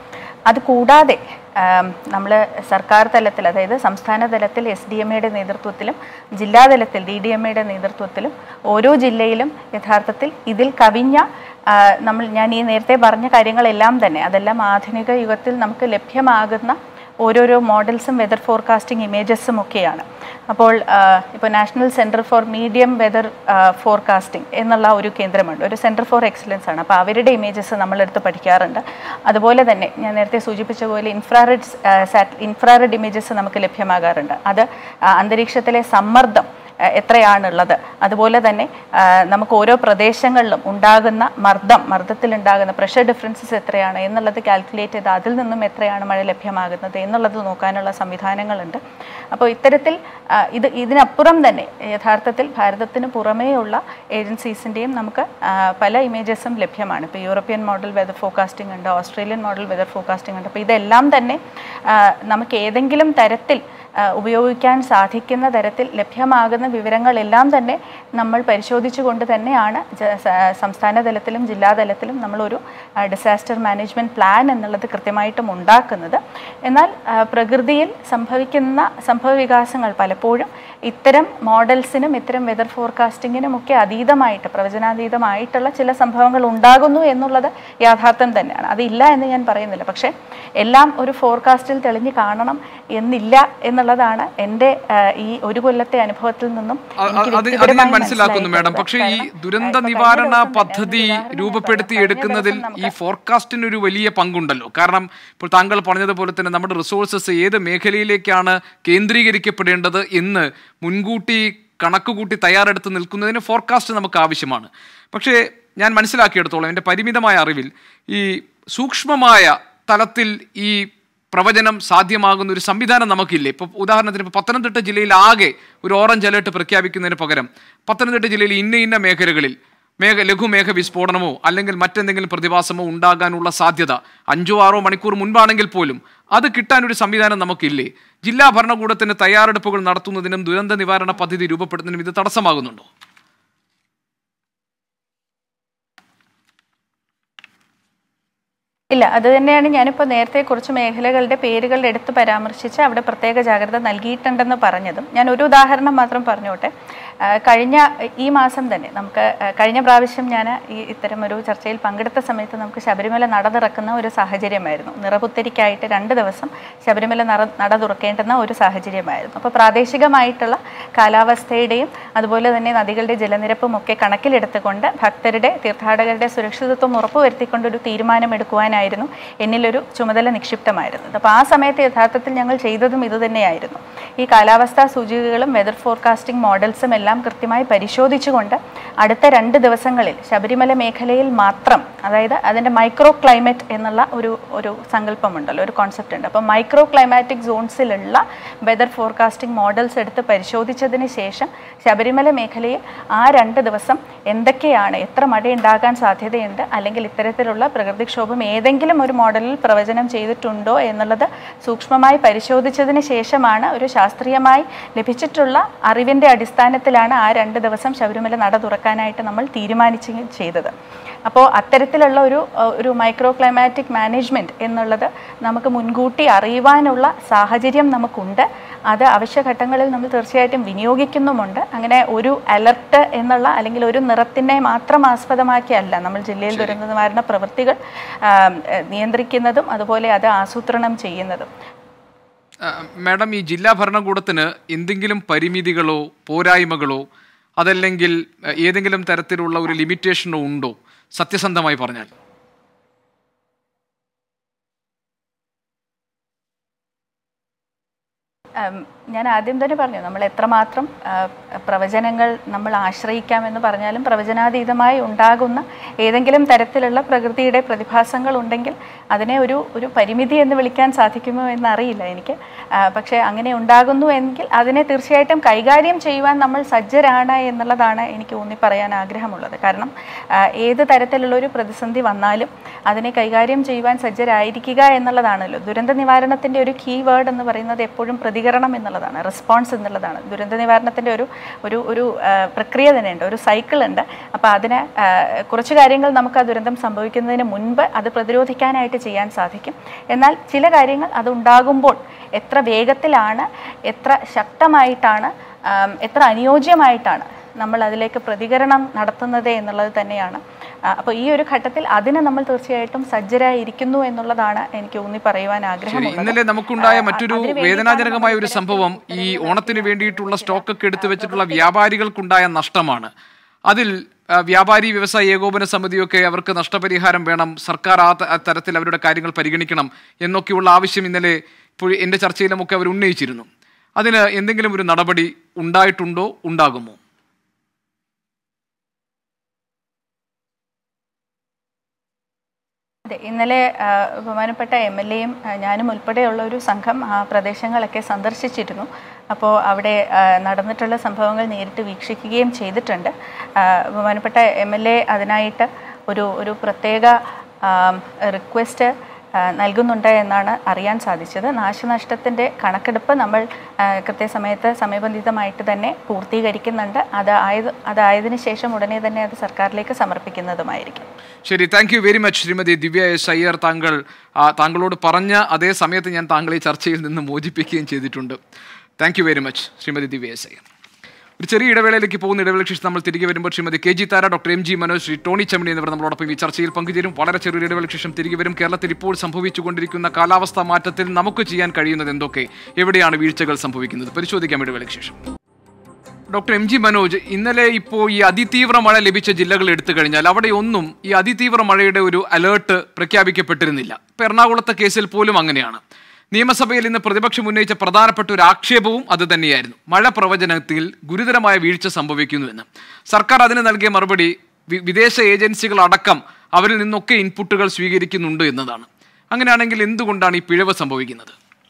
Speaker 9: അത് കൂടാതെ നമ്മൾ സർക്കാർ തലത്തിൽ അതായത് സംസ്ഥാന തലത്തിൽ എസ് ഡി എം എയുടെ നേതൃത്വത്തിലും ജില്ലാ തലത്തിൽ ഡി ഡി എം എയുടെ നേതൃത്വത്തിലും ഓരോ ജില്ലയിലും യഥാർത്ഥത്തിൽ ഇതിൽ കവിഞ്ഞ ആ, നമ്മൾ ഞാൻ ഈ നേരത്തെ പറഞ്ഞ കാര്യങ്ങളെല്ലാം തന്നെ അതെല്ലാം ആധുനിക യുഗത്തിൽ നമുക്ക് ലഭ്യമാകുന്ന ഓരോരോ മോഡൽസും വെതർ ഫോർകാസ്റ്റിംഗ് ഇമേജസും ഒക്കെയാണ് അപ്പോൾ ഇപ്പോൾ national centre for medium weather forecasting എന്നുള്ള ഒരു കേന്ദ്രമുണ്ട് ഒരു സെൻറ്റർ ഫോർ എക്സലൻസ് ആണ് അപ്പോൾ അവരുടെ ഇമേജസ് നമ്മളെടുത്ത് പഠിക്കാറുണ്ട് അതുപോലെ തന്നെ ഞാൻ നേരത്തെ സൂചിപ്പിച്ച പോലെ ഇൻഫ്രാറെഡ് സാറ്റ് ഇൻഫ്രാറെഡ് ഇമേജസ് നമുക്ക് ലഭ്യമാകാറുണ്ട് അത് ആ, അന്തരീക്ഷത്തിലെ സമ്മർദ്ദം ആ, എത്രയാണുള്ളത് അതുപോലെ തന്നെ ആ, നമുക്ക് ഓരോ പ്രദേശങ്ങളിലും ഉണ്ടാകുന്ന മർദ്ദം മർദ്ദത്തിലുണ്ടാകുന്ന പ്രഷർ ഡിഫറൻസസ് എത്രയാണ് എന്നുള്ളത് കാൽക്കുലേറ്റ് ചെയ്ത് അതിൽ നിന്നും എത്രയാണ് മഴ ലഭ്യമാകുന്നത് എന്നുള്ളത് നോക്കാനുള്ള സംവിധാനങ്ങളുണ്ട് അപ്പോൾ ഇത്തരത്തിൽ ആ, ഇത് ഇതിനപ്പുറം തന്നെ യഥാർത്ഥത്തിൽ ഭാരതത്തിന് പുറമേയുള്ള ഏജൻസീസിൻ്റെയും നമുക്ക് ആ, പല ഇമേജസും ലഭ്യമാണ് ഇപ്പോൾ യൂറോപ്യൻ മോഡൽ വെതർ ഫോക്കാസ്റ്റിംഗ് ഉണ്ട് ഓസ്ട്രേലിയൻ മോഡൽ വെതർ ഫോക്കാസ്റ്റിംഗ് ഉണ്ട് അപ്പോൾ ഇതെല്ലാം തന്നെ ആ, നമുക്ക് ഏതെങ്കിലും തരത്തിൽ ആ, ഉപയോഗിക്കാൻ സാധിക്കുന്ന തരത്തിൽ ലഭ്യമാകുന്ന വിവരങ്ങളെല്ലാം തന്നെ നമ്മൾ പരിശോധിച്ചുകൊണ്ട് തന്നെയാണ് ജ- സ- സംസ്ഥാന തലത്തിലും ജില്ലാ തലത്തിലും നമ്മളൊരു ഡിസാസ്റ്റർ മാനേജ്മെൻറ്റ് പ്ലാൻ എന്നുള്ളത് കൃത്യമായിട്ടും ഉണ്ടാക്കുന്നത് എന്നാൽ ആ, പ്രകൃതിയിൽ സംഭവിക്കുന്ന സംഭവ വികാസങ്ങൾ പലപ്പോഴും ഇത്തരം മോഡൽസിനും ഇത്തരം വെതർ ഫോർകാസ്റ്റിങ്ങിനും ഒക്കെ അതീതമായിട്ട് പ്രവചനാതീതമായിട്ടുള്ള ചില സംഭവങ്ങൾ ഉണ്ടാകുന്നു എന്നുള്ളത് യാഥാർത്ഥ്യം തന്നെയാണ് അതില്ല എന്ന് ഞാൻ പറയുന്നില്ല പക്ഷേ എല്ലാം ഒരു ഫോർകാസ്റ്റിൽ തെളിഞ്ഞ് കാണണം എന്നില്ല എന്നുള്ളതാണ് എൻ്റെ ആ, ഈ ഒരു കൊല്ലത്തെ അനുഭവത്തിൽ നിന്നും
Speaker 1: അ-
Speaker 9: എനിക്ക്
Speaker 1: അത് അത് ഞാൻ
Speaker 9: വ്യക്തിപരമായി
Speaker 1: മനസ്സിലാക്കുന്നു മാഡം
Speaker 9: മനസ്സിലായിട്ടുള്ളത്.
Speaker 1: പക്ഷേ ഈ
Speaker 9: കാരണം,
Speaker 1: ദുരന്ത
Speaker 9: ഇപ്പൊ കഴിഞ്ഞ
Speaker 1: നിവാരണ
Speaker 9: ദിവസം തന്നെ
Speaker 1: പദ്ധതി
Speaker 9: ഒരു ഉദാഹരണം
Speaker 1: രൂപപ്പെടുത്തി
Speaker 9: കഴിഞ്ഞ
Speaker 1: എടുക്കുന്നതിൽ
Speaker 9: ദിവസം
Speaker 1: ഈ ഫോർകാസ്റ്റിന് ഒരു വലിയ പങ്കുണ്ടല്ലോ കാരണം ഇപ്പോൾ താങ്കൾ പറഞ്ഞതുപോലെ തന്നെ നമ്മുടെ റിസോഴ്സസ് ഏത് മേഖലയിലേക്കാണ് കേന്ദ്രീകരിക്കപ്പെടേണ്ടത് എന്ന് മുൻകൂട്ടി കണക്കുകൂട്ടി തയ്യാറെടുത്ത് നിൽക്കുന്നതിന് ഫോർകാസ്റ്റ് നമുക്ക് ആവശ്യമാണ് പക്ഷേ ഞാൻ മനസ്സിലാക്കിയെടുത്തോളം എൻ്റെ പരിമിതമായ അറിവിൽ ഈ സൂക്ഷ്മമായ തലത്തിൽ ഈ പ്രവചനം സാധ്യമാകുന്ന ഒരു സംവിധാനം നമുക്കില്ലേ ഇപ്പോൾ ഉദാഹരണത്തിന് ഇപ്പോൾ പത്തനംതിട്ട ജില്ലയിൽ ആകെ ഒരു ഓറഞ്ച് അലേർട്ട് പ്രഖ്യാപിക്കുന്നതിന് പകരം പത്തനംതിട്ട ജില്ലയിൽ ഇന്ന ഇന്ന മേഖലകളിൽ മേഘ ലഘുമേഘ വിസ്ഫോടനമോ അല്ലെങ്കിൽ മറ്റെന്തെങ്കിലും പ്രതിഭാസമോ ഉണ്ടാകാനുള്ള സാധ്യത അഞ്ചോ ആറോ മണിക്കൂർ മുൻപാണെങ്കിൽ പോലും അത് കിട്ടാനൊരു സംവിധാനം നമുക്കില്ലേ ജില്ലാ ഭരണകൂടത്തിന് തയ്യാറെടുപ്പുകൾ നടത്തുന്നതിനും ദുരന്ത നിവാരണ പദ്ധതി രൂപപ്പെടുത്തുന്നതിനും ഇത് തടസ്സമാകുന്നുണ്ടോ
Speaker 9: ഇല്ല അത് തന്നെയാണ് ഞാനിപ്പോൾ നേരത്തെ കുറച്ച് മേഖലകളുടെ പേരുകൾ എടുത്ത് പരാമർശിച്ച് അവിടെ പ്രത്യേക ജാഗ്രത നൽകിയിട്ടുണ്ടെന്ന് പറഞ്ഞതും ഞാൻ ഒരു ഉദാഹരണം മാത്രം പറഞ്ഞോട്ടെ ആ, കഴിഞ്ഞ ഈ മാസം തന്നെ നമുക്ക് ആ, കഴിഞ്ഞ പ്രാവശ്യം ഞാൻ ഈ ഇത്തരം ഒരു ചർച്ചയിൽ പങ്കെടുത്ത സമയത്ത് നമുക്ക് ശബരിമല നട തുറക്കുന്ന ഒരു സാഹചര്യമായിരുന്നു നിറപുത്തരിക്കായിട്ട് രണ്ട് ദിവസം ശബരിമല നട നട തുറക്കേണ്ടുന്ന ഒരു സാഹചര്യമായിരുന്നു അപ്പോൾ പ്രാദേശികമായിട്ടുള്ള കാലാവസ്ഥയുടെയും അതുപോലെ തന്നെ നദികളുടെ ജലനിരപ്പും ഒക്കെ കണക്കിലെടുത്തുകൊണ്ട് ഭക്തരുടെ തീർത്ഥാടകരുടെ സുരക്ഷിതത്വം ഉറപ്പുവരുത്തിക്കൊണ്ട് ഒരു തീരുമാനമെടുക്കുവാനായിരുന്നു എന്നിലൊരു ചുമതല നിക്ഷിപ്തമായിരുന്നത് അപ്പോൾ ആ സമയത്ത് യഥാർത്ഥത്തിൽ ഞങ്ങൾ ചെയ്തതും ഇതുതന്നെയായിരുന്നു ഈ കാലാവസ്ഥാ സൂചികകളും വെതർ ഫോർകാസ്റ്റിംഗ് മോഡൽസും എല്ലാം കൃത്യമായി പരിശോധിച്ചുകൊണ്ട് അടുത്ത രണ്ട് ദിവസങ്ങളിൽ ശബരിമല മേഖലയിൽ മാത്രം അതായത് അതിൻ്റെ മൈക്രോ ക്ലൈമറ്റ് എന്നുള്ള ഒരു ഒരു സങ്കല്പമുണ്ടല്ലോ ഒരു കോൺസെപ്റ്റ് ഉണ്ട് അപ്പോൾ മൈക്രോ ക്ലൈമാറ്റിക് സോൺസിലുള്ള വെതർ ഫോർകാസ്റ്റിംഗ് മോഡൽസ് എടുത്ത് പരിശോധിച്ചതിന് ശേഷം ശബരിമല മേഖലയിൽ ആ രണ്ട് ദിവസം എന്തൊക്കെയാണ് എത്ര മഴ ഉണ്ടാകാൻ സാധ്യതയുണ്ട് അല്ലെങ്കിൽ ഇത്തരത്തിലുള്ള പ്രകൃതിക്ഷോഭം ഏതെങ്കിലും ഒരു മോഡലിൽ പ്രവചനം ചെയ്തിട്ടുണ്ടോ എന്നുള്ളത് സൂക്ഷ്മമായി പരിശോധിച്ചതിന് ശേഷമാണ് ഒരു ശാസ്ത്രീയമായി ലഭിച്ചിട്ടുള്ള അറിവിൻ്റെ അടിസ്ഥാനത്തിലാണ് ആ രണ്ട് ദിവസം ശബരിമല നട തുറക്കാനായിട്ട് നമ്മൾ തീരുമാനിച്ച് ചെയ്തത് അപ്പോൾ അത്തരത്തിലുള്ള ഒരു അഹ്, ഒരു മൈക്രോ ക്ലൈമാറ്റിക് മാനേജ്മെൻറ്റ് എന്നുള്ളത് നമുക്ക് മുൻകൂട്ടി അറിയുവാനുള്ള സാഹചര്യം നമുക്കുണ്ട് അത് അവശ്യഘട്ടങ്ങളിൽ നമ്മൾ തീർച്ചയായിട്ടും വിനിയോഗിക്കുന്നുമുണ്ട് അങ്ങനെ ഒരു അലർട്ട് എന്നുള്ള അല്ലെങ്കിൽ ഒരു നിറത്തിനെ മാത്രം ആസ്പദമാക്കിയല്ല നമ്മൾ ജില്ലയിൽ ദുരന്ത നിവാരണ പ്രവൃത്തികൾ ആം, എഹ്, നിയന്ത്രിക്കുന്നതും അതുപോലെ അത് ആസൂത്രണം ചെയ്യുന്നതും
Speaker 1: ആ, മാഡം ഈ ജില്ലാ ഭരണകൂടത്തിന് എന്തെങ്കിലും പരിമിതികളോ പോരായ്മകളോ അതല്ലെങ്കിൽ ആ, ഏതെങ്കിലും തരത്തിലുള്ള ഒരു ലിമിറ്റേഷനോ ഉണ്ടോ സത്യസന്ധമായി പറഞ്ഞാൽ
Speaker 9: ഉം, ഞാൻ ആദ്യം തന്നെ പറഞ്ഞു നമ്മൾ എത്രമാത്രം ആ, പ്രവചനങ്ങൾ നമ്മൾ ആശ്രയിക്കാമെന്ന് പറഞ്ഞാലും പ്രവചനാതീതമായി ഉണ്ടാകുന്ന ഏതെങ്കിലും തരത്തിലുള്ള പ്രകൃതിയുടെ പ്രതിഭാസങ്ങൾ ഉണ്ടെങ്കിൽ അതിനെ ഒരു ഒരു പരിമിതി എന്ന് വിളിക്കാൻ സാധിക്കുമോ എന്നറിയില്ല എനിക്ക് ആ, പക്ഷേ അങ്ങനെ ഉണ്ടാകുന്നു എങ്കിൽ അതിനെ തീർച്ചയായിട്ടും കൈകാര്യം ചെയ്യുവാൻ നമ്മൾ സജ്ജരാണ് എന്നുള്ളതാണ് എനിക്ക് ഊന്നി പറയാൻ ആഗ്രഹമുള്ളത് കാരണം ആ, ഏത് തരത്തിലുള്ള ഒരു പ്രതിസന്ധി വന്നാലും അതിനെ കൈകാര്യം ചെയ്യുവാൻ സജ്ജരായിരിക്കുക എന്നുള്ളതാണല്ലോ ദുരന്ത നിവാരണത്തിൻ്റെ ഒരു കീ വേർഡ് എന്ന് പറയുന്നത് എപ്പോഴും പ്രതികരണം പ്രതികരണം എന്നുള്ളതാണ് റെസ്പോൺസ് എന്നുള്ളതാണ് ദുരന്ത നിവാരണത്തിൻ്റെ ഒരു ഒരു ഒരു ആ, പ്രക്രിയ തന്നെയുണ്ട് ഒരു സൈക്കിൾ ഉണ്ട് അപ്പോൾ അതിന് ആ, കുറച്ച് കാര്യങ്ങൾ നമുക്ക് ആ ദുരന്തം സംഭവിക്കുന്നതിന് മുൻപ് അത് പ്രതിരോധിക്കാനായിട്ട് ചെയ്യാൻ സാധിക്കും എന്നാൽ ചില കാര്യങ്ങൾ അത് ഉണ്ടാകുമ്പോൾ എത്ര വേഗത്തിലാണ് എത്ര ശക്തമായിട്ടാണ് ആം, എത്ര അനുയോജ്യമായിട്ടാണ് നമ്മൾ അതിലേക്ക് പ്രതികരണം നടത്തുന്നത് എന്നുള്ളത് തന്നെയാണ് അപ്പോൾ ഈ ഒരു ഘട്ടത്തിൽ അതിന് നമ്മൾ തീർച്ചയായിട്ടും സജ്ജരായിരിക്കുന്നു എന്നുള്ളതാണ് എനിക്ക് ഊന്നി പറയുവാൻ
Speaker 1: ശരി
Speaker 9: ആഗ്രഹമുള്ളത്
Speaker 1: ഇന്നലെ നമുക്കുണ്ടായ
Speaker 9: ആ,
Speaker 1: മറ്റൊരു
Speaker 9: അതിന് വേണ്ടിയിട്ടാണ്
Speaker 1: വേദനാജനകമായ ഒരു
Speaker 9: നമ്മൾ
Speaker 1: സംഭവം ഈ ഓണത്തിന് വേണ്ടിയിട്ടുള്ള സ്റ്റോക്കൊക്കെ എടുത്തു വെച്ചിട്ടുള്ള വ്യാപാരികൾക്കുണ്ടായ നഷ്ടമാണ് അതിൽ ആ, വ്യാപാരി വ്യവസായ ഏകോപന സമിതിയൊക്കെ അവർക്ക് നഷ്ടപരിഹാരം വേണം സർക്കാർ ആ ത- ആ തരത്തിൽ അവരുടെ കാര്യങ്ങൾ പരിഗണിക്കണം എന്നൊക്കെയുള്ള ആവശ്യം ഇന്നലെ ഇപ്പോൾ എൻ്റെ ചർച്ചയിലുമൊക്കെ അവർ ഉന്നയിച്ചിരുന്നു അതിന് എന്തെങ്കിലും ഒരു നടപടി ഉണ്ടായിട്ടുണ്ടോ ഉണ്ടാകുമോ
Speaker 9: അതെ ഇന്നലെ ആ, ബഹുമാനപ്പെട്ട എം എൽ എയും ഞാനും ഉൾപ്പെടെയുള്ള ഒരു സംഘം ആ പ്രദേശങ്ങളൊക്കെ സന്ദർശിച്ചിരുന്നു അപ്പോൾ അവിടെ ആ, നടന്നിട്ടുള്ള സംഭവങ്ങൾ നേരിട്ട് വീക്ഷിക്കുകയും ചെയ്തിട്ടുണ്ട് ആ, ബഹുമാനപ്പെട്ട എം എൽ എ അതിനായിട്ട് ഒരു ഒരു പ്രത്യേക റിക്വസ്റ്റ് നൽകുന്നുണ്ട് എന്നാണ് അറിയാൻ സാധിച്ചത് നാശനഷ്ടത്തിൻ്റെ കണക്കെടുപ്പ് നമ്മൾ ആ, കൃത്യസമയത്ത് സമയബന്ധിതമായിട്ട് തന്നെ പൂർത്തീകരിക്കുന്നുണ്ട് അത് ആയത് അതായതിനു ശേഷം ഉടനെ തന്നെ അത് സർക്കാരിലേക്ക് സമർപ്പിക്കുന്നതുമായിരിക്കും
Speaker 1: ശരി thank you very much Shrimati Divya S Iyer താങ്കൾ ആ, താങ്കളോട് പറഞ്ഞ അതേ സമയത്ത് ഞാൻ താങ്കളെ ഈ ചർച്ചയിൽ നിന്ന് മോചിപ്പിക്കുകയും ചെയ്തിട്ടുണ്ട് thank you very much Shrimati Divya S Iyer ഒരു ചെറിയ ഇടവേളയിലേക്ക് പോകുന്ന ഇടവേളയ്ക്ക് ശേഷം നമ്മൾ തിരികെ വരുമ്പോൾ Shrimati K G Thara doctor M G Manoj Shri Tony Chammany എന്നിവർ നമ്മളോടൊപ്പം ഈ ചർച്ചയിൽ പങ്കുചേരും വളരെ ചെറിയൊരു ഇടവേളയ്ക്ക് ശേഷം തിരികെ വരും കേരളത്തിൽ ഇപ്പോൾ സംഭവിച്ചുകൊണ്ടിരിക്കുന്ന കാലാവസ്ഥാ മാറ്റത്തിൽ നമുക്ക് ചെയ്യാൻ കഴിയുന്നത് എന്തൊക്കെ എവിടെയാണ് വീഴ്ചകൾ സംഭവിക്കുന്നത് പരിശോധിക്കാം ഇടവേളയ്ക്ക് ശേഷം ഡോക്ടർ എം ജി മനോജ് ഇന്നലെ ഇപ്പോൾ ഈ അതിതീവ്ര മഴ ലഭിച്ച ജില്ലകൾ എടുത്തു കഴിഞ്ഞാൽ അവിടെ ഒന്നും ഈ അതിതീവ്ര മഴയുടെ ഒരു അലേർട്ട് പ്രഖ്യാപിക്കപ്പെട്ടിരുന്നില്ല ഇപ്പൊ എറണാകുളത്തെ കേസിൽ പോലും അങ്ങനെയാണ് നിയമസഭയിൽ ഇന്ന് പ്രതിപക്ഷം ഉന്നയിച്ച പ്രധാനപ്പെട്ട ഒരു ആക്ഷേപവും അത് തന്നെയായിരുന്നു മഴ പ്രവചനത്തിൽ ഗുരുതരമായ വീഴ്ച സംഭവിക്കുന്നുവെന്ന് സർക്കാർ അതിന് നൽകിയ മറുപടി വി- വിദേശ ഏജൻസികൾ അടക്കം അവരിൽ നിന്നൊക്കെ ഇൻപുട്ടുകൾ സ്വീകരിക്കുന്നുണ്ട് എന്നതാണ് അങ്ങനെയാണെങ്കിൽ എന്തുകൊണ്ടാണ് ഈ പിഴവ് സംഭവിക്കുന്നത്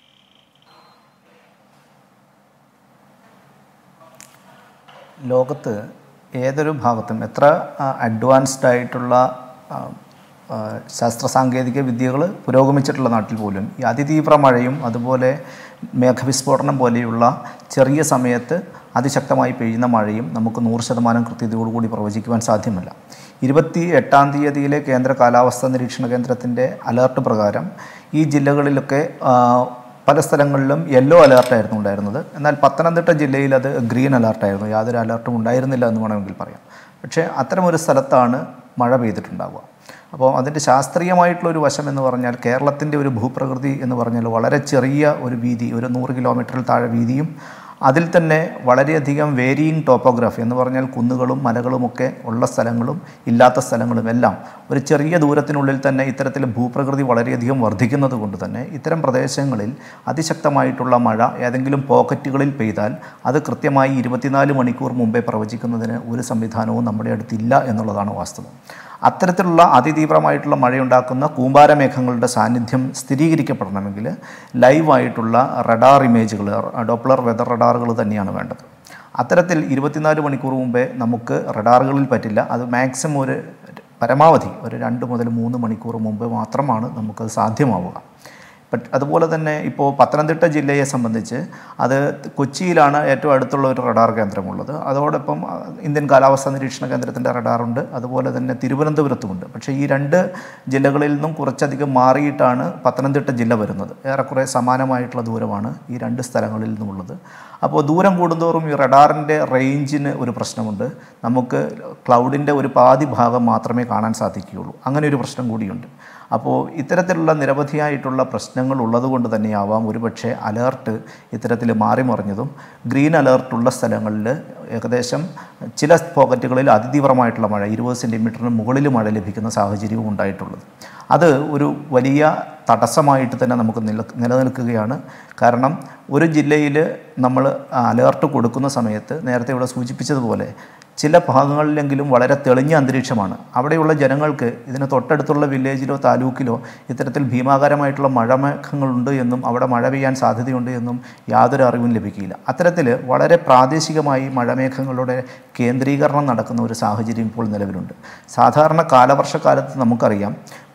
Speaker 10: ലോകത്ത് ഏതൊരു ഭാഗത്തും എത്ര അഡ്വാൻസ്ഡ് ആയിട്ടുള്ള ആ, ആ, ശാസ്ത്ര സാങ്കേതിക വിദ്യകൾ പുരോഗമിച്ചിട്ടുള്ള നാട്ടിൽ പോലും ഈ അതിതീവ്ര മഴയും അതുപോലെ മേഘവിസ്ഫോടനം പോലെയുള്ള ചെറിയ സമയത്ത് അതിശക്തമായി പെയ്യുന്ന മഴയും നമുക്ക് നൂറ് ശതമാനം കൃത്യതയോടുകൂടി പ്രവചിക്കുവാൻ സാധ്യമല്ല ഇരുപത്തി എട്ടാം തീയതിയിലെ കേന്ദ്ര കാലാവസ്ഥാ നിരീക്ഷണ കേന്ദ്രത്തിൻ്റെ അലർട്ട് പ്രകാരം ഈ ജില്ലകളിലൊക്കെ ആ, പല സ്ഥലങ്ങളിലും യെല്ലോ അലേർട്ടായിരുന്നു ഉണ്ടായിരുന്നത് എന്നാൽ പത്തനംതിട്ട ജില്ലയിൽ അത് ഗ്രീൻ അലേർട്ടായിരുന്നു യാതൊരു അലേർട്ടും ഉണ്ടായിരുന്നില്ല എന്ന് വേണമെങ്കിൽ പറയാം പക്ഷേ അത്തരമൊരു സ്ഥലത്താണ് മഴ പെയ്തിട്ടുണ്ടാവുക അപ്പോൾ അതിൻ്റെ ശാസ്ത്രീയമായിട്ടുള്ള ഒരു വശം എന്ന് പറഞ്ഞാൽ കേരളത്തിൻ്റെ ഒരു ഭൂപ്രകൃതി എന്ന് പറഞ്ഞാൽ വളരെ ചെറിയ ഒരു വീതി ഒരു നൂറ് കിലോമീറ്ററിൽ താഴെ വീതിയും അതിൽ തന്നെ വളരെയധികം വേരിയിങ് ടോപ്പോഗ്രാഫി എന്ന് പറഞ്ഞാൽ കുന്നുകളും മലകളുമൊക്കെ ഉള്ള സ്ഥലങ്ങളും ഇല്ലാത്ത സ്ഥലങ്ങളും എല്ലാം ഒരു ചെറിയ ദൂരത്തിനുള്ളിൽ തന്നെ ഇത്തരത്തിൽ ഭൂപ്രകൃതി വളരെയധികം വർദ്ധിക്കുന്നത് കൊണ്ട് തന്നെ ഇത്തരം പ്രദേശങ്ങളിൽ അതിശക്തമായിട്ടുള്ള മഴ ഏതെങ്കിലും പോക്കറ്റുകളിൽ പെയ്താൽ അത് കൃത്യമായി ഇരുപത്തിനാല് മണിക്കൂർ മുമ്പേ പ്രവചിക്കുന്നതിന് ഒരു സംവിധാനവും നമ്മുടെ അടുത്തില്ല എന്നുള്ളതാണ് വാസ്തവം അത്തരത്തിലുള്ള അതിതീവ്രമായിട്ടുള്ള മഴയുണ്ടാക്കുന്ന കൂമ്പാരമേഘങ്ങളുടെ സാന്നിധ്യം സ്ഥിരീകരിക്കപ്പെടണമെങ്കിൽ ലൈവായിട്ടുള്ള റഡാർ ഇമേജുകൾ ഡോപ്ലർ വെതർ റഡാറുകൾ തന്നെയാണ് വേണ്ടത് അത്തരത്തിൽ ഇരുപത്തിനാല് മണിക്കൂർ മുമ്പേ നമുക്ക് റഡാറുകളിൽ പറ്റില്ല അത് മാക്സിമം ഒരു പരമാവധി ഒരു രണ്ട് മുതൽ മൂന്ന് മണിക്കൂർ മുമ്പ് മാത്രമാണ് നമുക്കത് സാധ്യമാവുക ബട്ട് അതുപോലെ തന്നെ ഇപ്പോൾ പത്തനംതിട്ട ജില്ലയെ സംബന്ധിച്ച് അത് കൊച്ചിയിലാണ് ഏറ്റവും അടുത്തുള്ള ഒരു റഡാർ കേന്ദ്രമുള്ളത് അതോടൊപ്പം ആ, ഇന്ത്യൻ കാലാവസ്ഥാ നിരീക്ഷണ കേന്ദ്രത്തിൻ്റെ റഡാറുണ്ട് അതുപോലെ തന്നെ തിരുവനന്തപുരത്തുമുണ്ട് പക്ഷേ ഈ രണ്ട് ജില്ലകളിൽ നിന്നും കുറച്ചധികം മാറിയിട്ടാണ് പത്തനംതിട്ട ജില്ല വരുന്നത് ഏറെക്കുറെ സമാനമായിട്ടുള്ള ദൂരമാണ് ഈ രണ്ട് സ്ഥലങ്ങളിൽ നിന്നുമുള്ളത് അപ്പോൾ ദൂരം കൂടുന്തോറും ഈ റഡാറിൻ്റെ റേഞ്ചിന് ഒരു പ്രശ്നമുണ്ട് നമുക്ക് ക്ലൗഡിൻ്റെ ഒരു പാതി ഭാഗം മാത്രമേ കാണാൻ സാധിക്കുകയുള്ളൂ അങ്ങനെ ഒരു പ്രശ്നം കൂടിയുണ്ട് അപ്പോൾ ഇത്തരത്തിലുള്ള നിരവധിയായിട്ടുള്ള പ്രശ്നങ്ങൾ ഉള്ളതുകൊണ്ട് തന്നെയാവാം ഒരുപക്ഷെ അലേർട്ട് ഇത്തരത്തിൽ മാറിമറിഞ്ഞതും ഗ്രീൻ അലേർട്ടുള്ള സ്ഥലങ്ങളിൽ ഏകദേശം ചില പോക്കറ്റുകളിൽ അതിതീവ്രമായിട്ടുള്ള മഴ ഇരുപത് സെൻറ്റിമീറ്ററിന് മുകളിൽ മഴ ലഭിക്കുന്ന സാഹചര്യവും ഉണ്ടായിട്ടുള്ളത് അത് ഒരു വലിയ തടസ്സമായിട്ട് തന്നെ നമുക്ക് നില നിലനിൽക്കുകയാണ് കാരണം ഒരു ജില്ലയിൽ നമ്മൾ അലേർട്ട് കൊടുക്കുന്ന സമയത്ത് നേരത്തെ ഇവിടെ സൂചിപ്പിച്ചതുപോലെ ചില ഭാഗങ്ങളിലെങ്കിലും വളരെ തെളിഞ്ഞ അന്തരീക്ഷമാണ് അവിടെയുള്ള ജനങ്ങൾക്ക് ഇതിന് തൊട്ടടുത്തുള്ള വില്ലേജിലോ താലൂക്കിലോ ഇത്തരത്തിൽ ഭീമാകാരമായിട്ടുള്ള മഴമേഘങ്ങളുണ്ട് എന്നും അവിടെ മഴ പെയ്യാൻ സാധ്യതയുണ്ട് എന്നും യാതൊരു അറിവും ലഭിക്കില്ല അത്തരത്തിൽ വളരെ പ്രാദേശികമായി മഴമേഘങ്ങളുടെ കേന്ദ്രീകരണം നടക്കുന്ന ഒരു സാഹചര്യം ഇപ്പോൾ നിലവിലുണ്ട് സാധാരണ കാലവർഷക്കാലത്ത് നമുക്കറിയാം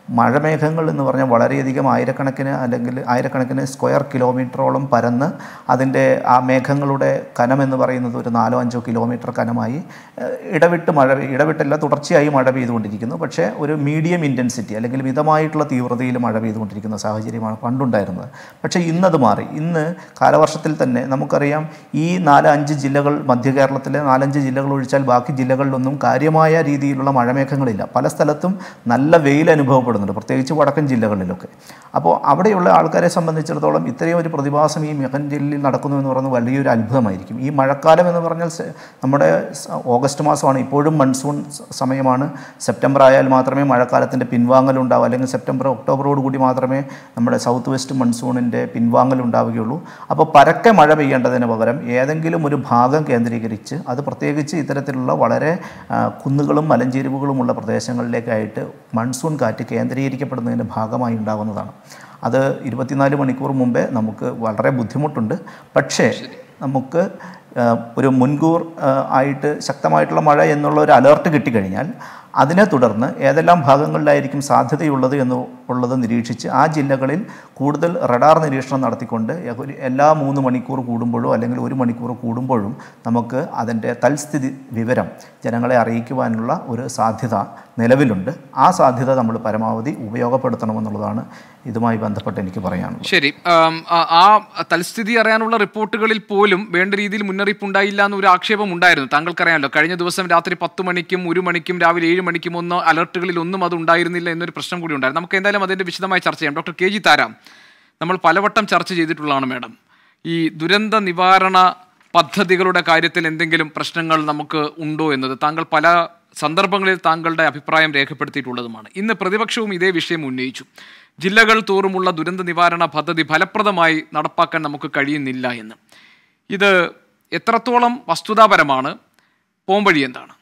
Speaker 10: മഴമേഘങ്ങൾ എന്ന് പറഞ്ഞാൽ വളരെയധികം ആയിരക്കണക്കിന് അല്ലെങ്കിൽ ആയിരക്കണക്കിന് സ്ക്വയർ കിലോമീറ്ററോളം പരന്ന് അതിൻ്റെ ആ മേഘങ്ങളുടെ കനം എന്ന് പറയുന്നത് ഒരു നാലോ അഞ്ചോ കിലോമീറ്റർ കനമായി ഏഹ്, ഇടവിട്ട് മഴ പെയ്- ഇടവിട്ടല്ല തുടർച്ചയായി മഴ പെയ്തുകൊണ്ടിരിക്കുന്നു പക്ഷേ ഒരു മീഡിയം ഇൻറ്റൻസിറ്റി അല്ലെങ്കിൽ മിതമായിട്ടുള്ള തീവ്രതയിൽ മഴ പെയ്തുകൊണ്ടിരിക്കുന്ന സാഹചര്യമാണ് പണ്ടുണ്ടായിരുന്നത് പക്ഷേ ഇന്നത് മാറി ഇന്ന് കാലവർഷത്തിൽ തന്നെ നമുക്കറിയാം ഈ നാല് അഞ്ച് ജില്ലകൾ മധ്യ കേരളത്തിലെ നാലഞ്ച് ജില്ലകൾ ഒഴിച്ചാൽ ബാക്കി ജില്ലകളിലൊന്നും കാര്യമായ രീതിയിലുള്ള മഴമേഘങ്ങളില്ല പല സ്ഥലത്തും നല്ല വെയിൽ അനുഭവപ്പെടുന്നുണ്ട് പ്രത്യേകിച്ച് വടക്കൻ ജില്ലകളിലൊക്കെ അപ്പോൾ അവിടെയുള്ള ആൾക്കാരെ സംബന്ധിച്ചിടത്തോളം ഇത്രയും ഒരു പ്രതിഭാസം ഈ മെഹൻ ജില്ലയിൽ നടക്കുന്നു എന്ന് പറയുന്നത് വലിയൊരു അത്ഭുതമായിരിക്കും ഈ മഴക്കാലം എന്ന് പറഞ്ഞാൽ സെ- നമ്മുടെ സ- ഓഗസ്റ്റ് മാസമാണ് ഇപ്പോഴും മൺസൂൺ സ- സമയമാണ് സെപ്റ്റംബർ ആയാൽ മാത്രമേ മഴക്കാലത്തിൻ്റെ പിൻവാങ്ങൽ ഉണ്ടാവൂ അല്ലെങ്കിൽ സെപ്റ്റംബർ ഒക്ടോബറോട് കൂടി മാത്രമേ നമ്മുടെ സൗത്ത് വെസ്റ്റ് മൺസൂണിൻ്റെ പിൻവാങ്ങൽ ഉണ്ടാവുകയുള്ളൂ അപ്പോൾ പരക്കെ മഴ പെയ്യേണ്ടതിന് പകരം ഏതെങ്കിലും ഒരു ഭാഗം കേന്ദ്രീകരിച്ച് അത് പ്രത്യേകിച്ച് ഇത്തരത്തിലുള്ള വളരെ ആ, കുന്നുകളും മലഞ്ചെരിവുകളുമുള്ള പ്രദേശങ്ങളിലേക്കായിട്ട് മൺസൂൺ കാറ്റ് കേന്ദ്രീകരിക്കപ്പെടുന്നതിൻ്റെ ഭാഗമായി ഉണ്ടാകുന്നതാണ് അത് ഇരുപത്തിനാല് മണിക്കൂർ മുമ്പേ നമുക്ക് വളരെ ബുദ്ധിമുട്ടുണ്ട് പക്ഷേ നമുക്ക് ആ, ഒരു മുൻകൂർ ആ, ആയിട്ട് ശക്തമായിട്ടുള്ള മഴ എന്നുള്ള ഒരു അലേർട്ട് കിട്ടിക്കഴിഞ്ഞാൽ അതിനെ തുടർന്ന് ഏതെല്ലാം ഭാഗങ്ങളിലായിരിക്കും സാധ്യതയുള്ളത് എന്ന് ഉള്ളത് നിരീക്ഷിച്ച് ആ ജില്ലകളിൽ കൂടുതൽ റഡാർ നിരീക്ഷണം നടത്തിക്കൊണ്ട് ഒരു എല്ലാ മൂന്ന് മണിക്കൂർ കൂടുമ്പോഴോ അല്ലെങ്കിൽ ഒരു മണിക്കൂർ കൂടുമ്പോഴും നമുക്ക് അതിൻ്റെ തൽസ്ഥിതി വിവരം ജനങ്ങളെ അറിയിക്കുവാനുള്ള ഒരു സാധ്യത നിലവിലുണ്ട് ആ സാധ്യത നമ്മൾ പരമാവധി ഉപയോഗപ്പെടുത്തണമെന്നുള്ളതാണ് ഇതുമായി ബന്ധപ്പെട്ട് എനിക്ക് പറയാനുള്ളത്
Speaker 1: ശരി ആം, ആ- ആ തൽസ്ഥിതി അറിയാനുള്ള റിപ്പോർട്ടുകളിൽ പോലും വേണ്ട രീതിയിൽ മുന്നറിയിപ്പ് ഉണ്ടായില്ല എന്നൊരു ആക്ഷേപം ഉണ്ടായിരുന്നു താങ്കൾക്കറിയാമല്ലോ കഴിഞ്ഞ ദിവസം രാത്രി പത്ത് മണിക്കും ഒരു മണിക്കും രാവിലെ ഏഴ് മണിക്കും ഒന്ന് അലർട്ടുകളിൽ ഒന്നും അത് ഉണ്ടായിരുന്നില്ല എന്നൊരു പ്രശ്നം കൂടി ഉണ്ടായിരുന്നു നമുക്ക് എന്തായാലും അതിന്റെ വിശദമായി ചർച്ച ചെയ്യാം ഡോക്ടർ കെ ജി താരാം നമ്മൾ പലവട്ടം ചർച്ച ചെയ്തിട്ടുള്ളതാണ് മാഡം ഈ ദുരന്ത നിവാരണ പദ്ധതികളുടെ കാര്യത്തിൽ എന്തെങ്കിലും പ്രശ്നങ്ങൾ നമുക്ക് ഉണ്ടോ എന്നത് താങ്കൾ പല സന്ദർഭങ്ങളിൽ താങ്കളുടെ അഭിപ്രായം രേഖപ്പെടുത്തിയിട്ടുള്ളതുമാണ് ഇന്ന് പ്രതിപക്ഷവും ഇതേ വിഷയം ഉന്നയിച്ചു ജില്ലകൾ തോറുമുള്ള ദുരന്ത നിവാരണ പദ്ധതി ഫലപ്രദമായി നടപ്പാക്കാൻ നമുക്ക് കഴിയുന്നില്ല എന്ന് ഇത് എത്രത്തോളം വസ്തുതാപരമാണ് പോംവഴി എന്താണ്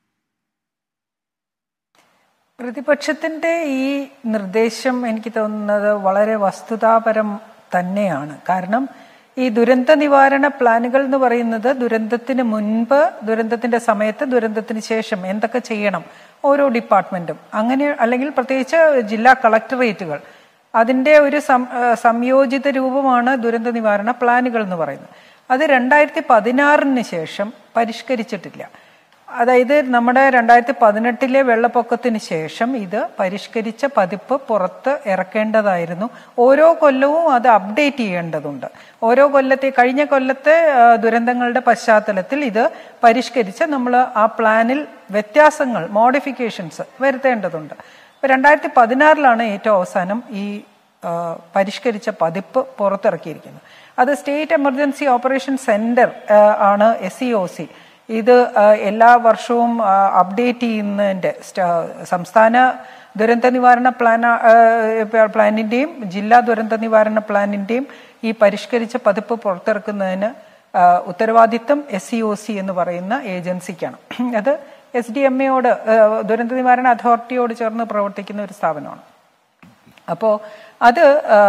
Speaker 11: പ്രതിപക്ഷത്തിന്റെ ഈ നിർദ്ദേശം എനിക്ക് തോന്നുന്നത് വളരെ വസ്തുതാപരം തന്നെയാണ് കാരണം ഈ ദുരന്ത നിവാരണ പ്ലാനുകൾ എന്ന് പറയുന്നത് ദുരന്തത്തിന് മുൻപ് ദുരന്തത്തിന്റെ സമയത്ത് ദുരന്തത്തിന് ശേഷം എന്തൊക്കെ ചെയ്യണം ഓരോ ഡിപ്പാർട്ട്മെന്റും അങ്ങനെ അല്ലെങ്കിൽ പ്രത്യേകിച്ച് ജില്ലാ കളക്ടറേറ്റുകൾ അതിന്റെ ഒരു സം- ആ, സംയോജിത രൂപമാണ് ദുരന്ത നിവാരണ പ്ലാനുകൾ എന്ന് പറയുന്നത് അത് രണ്ടായിരത്തി പതിനാറിന് ശേഷം പരിഷ്കരിച്ചിട്ടില്ല അതായത് നമ്മുടെ രണ്ടായിരത്തി പതിനെട്ടിലെ വെള്ളപ്പൊക്കത്തിന് ശേഷം ഇത് പരിഷ്കരിച്ച പതിപ്പ് പുറത്ത് ഇറക്കേണ്ടതായിരുന്നു ഓരോ കൊല്ലവും അത് അപ്ഡേറ്റ് ചെയ്യേണ്ടതുണ്ട് ഓരോ കൊല്ലത്തെ കഴിഞ്ഞ കൊല്ലത്തെ ആ, ദുരന്തങ്ങളുടെ പശ്ചാത്തലത്തിൽ ഇത് പരിഷ്കരിച്ച് നമ്മൾ ആ പ്ലാനിൽ വ്യത്യാസങ്ങൾ മോഡിഫിക്കേഷൻസ് വരുത്തേണ്ടതുണ്ട് ഇപ്പൊ രണ്ടായിരത്തി പതിനാറിലാണ് ഏറ്റവും അവസാനം ഈ ആ, പരിഷ്കരിച്ച പതിപ്പ് പുറത്തിറക്കിയിരിക്കുന്നത് അത് സ്റ്റേറ്റ് എമർജൻസി ഓപ്പറേഷൻ സെന്റർ ആണ് എസ് സി ഒ സി ഇത് ആ, എല്ലാ വർഷവും അപ്ഡേറ്റ് ചെയ്യുന്നതിൻ്റെ സംസ്ഥാന ദുരന്ത നിവാരണ പ്ലാൻ പ്ലാനിൻ്റെയും ജില്ലാ ദുരന്ത നിവാരണ പ്ലാനിൻ്റെയും ഈ പരിഷ്കരിച്ച പതിപ്പ് പുറത്തിറക്കുന്നതിന് ആ, ഉത്തരവാദിത്തം എസ് സി ഒ സി എന്ന് പറയുന്ന ഏജൻസിക്കാണ് അത് എസ് ഡി എം എയോട് ദുരന്ത നിവാരണ അതോറിറ്റിയോട് ചേർന്ന് പ്രവർത്തിക്കുന്ന ഒരു സ്ഥാപനമാണ് അപ്പോൾ അത്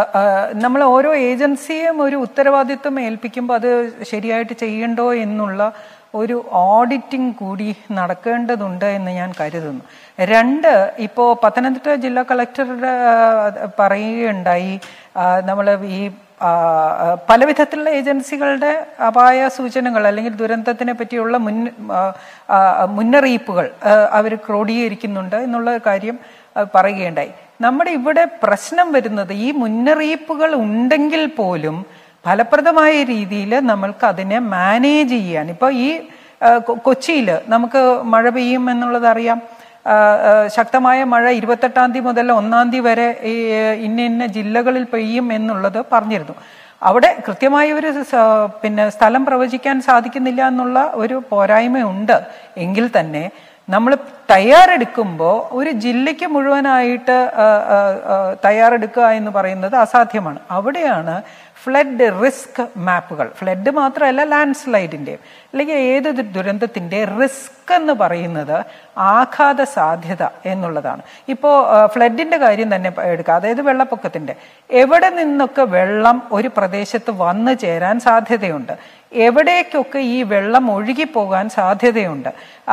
Speaker 11: നമ്മൾ ഓരോ ഏജൻസിയും ഒരു ഉത്തരവാദിത്വം ഏൽപ്പിക്കുമ്പോൾ അത് ശരിയായിട്ട് ചെയ്യണ്ടോ എന്നുള്ള ഒരു ഓഡിറ്റിംഗ് കൂടി നടക്കേണ്ടതുണ്ട് എന്ന് ഞാൻ കരുതുന്നു രണ്ട് ഇപ്പോൾ പത്തനംതിട്ട ജില്ലാ കളക്ടറുടെ ആ, പറയുകയുണ്ടായി നമ്മൾ ഈ ആ, പല വിധത്തിലുള്ള ഏജൻസികളുടെ അപായ സൂചനകൾ അല്ലെങ്കിൽ ദുരന്തത്തിനെ പറ്റിയുള്ള മുൻ ആ, ആ, മുന്നറിയിപ്പുകൾ അവർ ക്രോഡീകരിക്കുന്നുണ്ട് എന്നുള്ള കാര്യം ആ, പറയുകയുണ്ടായി നമ്മുടെ ഇവിടെ പ്രശ്നം വരുന്നത് ഈ മുന്നറിയിപ്പുകൾ ഉണ്ടെങ്കിൽ പോലും ഫലപ്രദമായ രീതിയിൽ നമ്മൾക്ക് അതിനെ മാനേജ് ചെയ്യാൻ ഇപ്പോൾ ഈ കൊച്ചിയിൽ നമുക്ക് മഴ പെയ്യും എന്നുള്ളത് അറിയാം ആ, ആ, ശക്തമായ മഴ ഇരുപത്തെട്ടാം തീയതി മുതൽ ഒന്നാം തീയതി വരെ ഈ ഇന്ന ഇന്ന ജില്ലകളിൽ പെയ്യും എന്നുള്ളത് പറഞ്ഞിരുന്നു അവിടെ കൃത്യമായ ഒരു സ- പിന്നെ സ്ഥലം പ്രവചിക്കാൻ സാധിക്കുന്നില്ല എന്നുള്ള ഒരു പോരായ്മയുണ്ട് എങ്കിൽ തന്നെ നമ്മൾ തയ്യാറെടുക്കുമ്പോൾ ഒരു ജില്ലയ്ക്ക് മുഴുവനായിട്ട് ആ, ആ, ആ, തയ്യാറെടുക്കുക എന്ന് പറയുന്നത് അസാധ്യമാണ് അവിടെയാണ് ഫ്ലഡ് റിസ്ക് മാപ്പുകൾ ഫ്ലഡ് മാത്രമല്ല ലാൻഡ് സ്ലൈഡിൻ്റെയും അല്ലെങ്കിൽ ഏത് ദു- ദുരന്തത്തിൻ്റെ റിസ്ക് എന്ന് പറയുന്നത് ആഘാത സാധ്യത എന്നുള്ളതാണ് ഇപ്പോൾ ഫ്ലഡിൻ്റെ കാര്യം തന്നെ പ- എടുക്കുക അതായത് വെള്ളപ്പൊക്കത്തിൻ്റെ എവിടെ നിന്നൊക്കെ വെള്ളം ഒരു പ്രദേശത്ത് വന്നു ചേരാൻ സാധ്യതയുണ്ട് എവിടേക്കൊക്കെ ഈ വെള്ളം ഒഴുകിപ്പോകാൻ സാധ്യതയുണ്ട്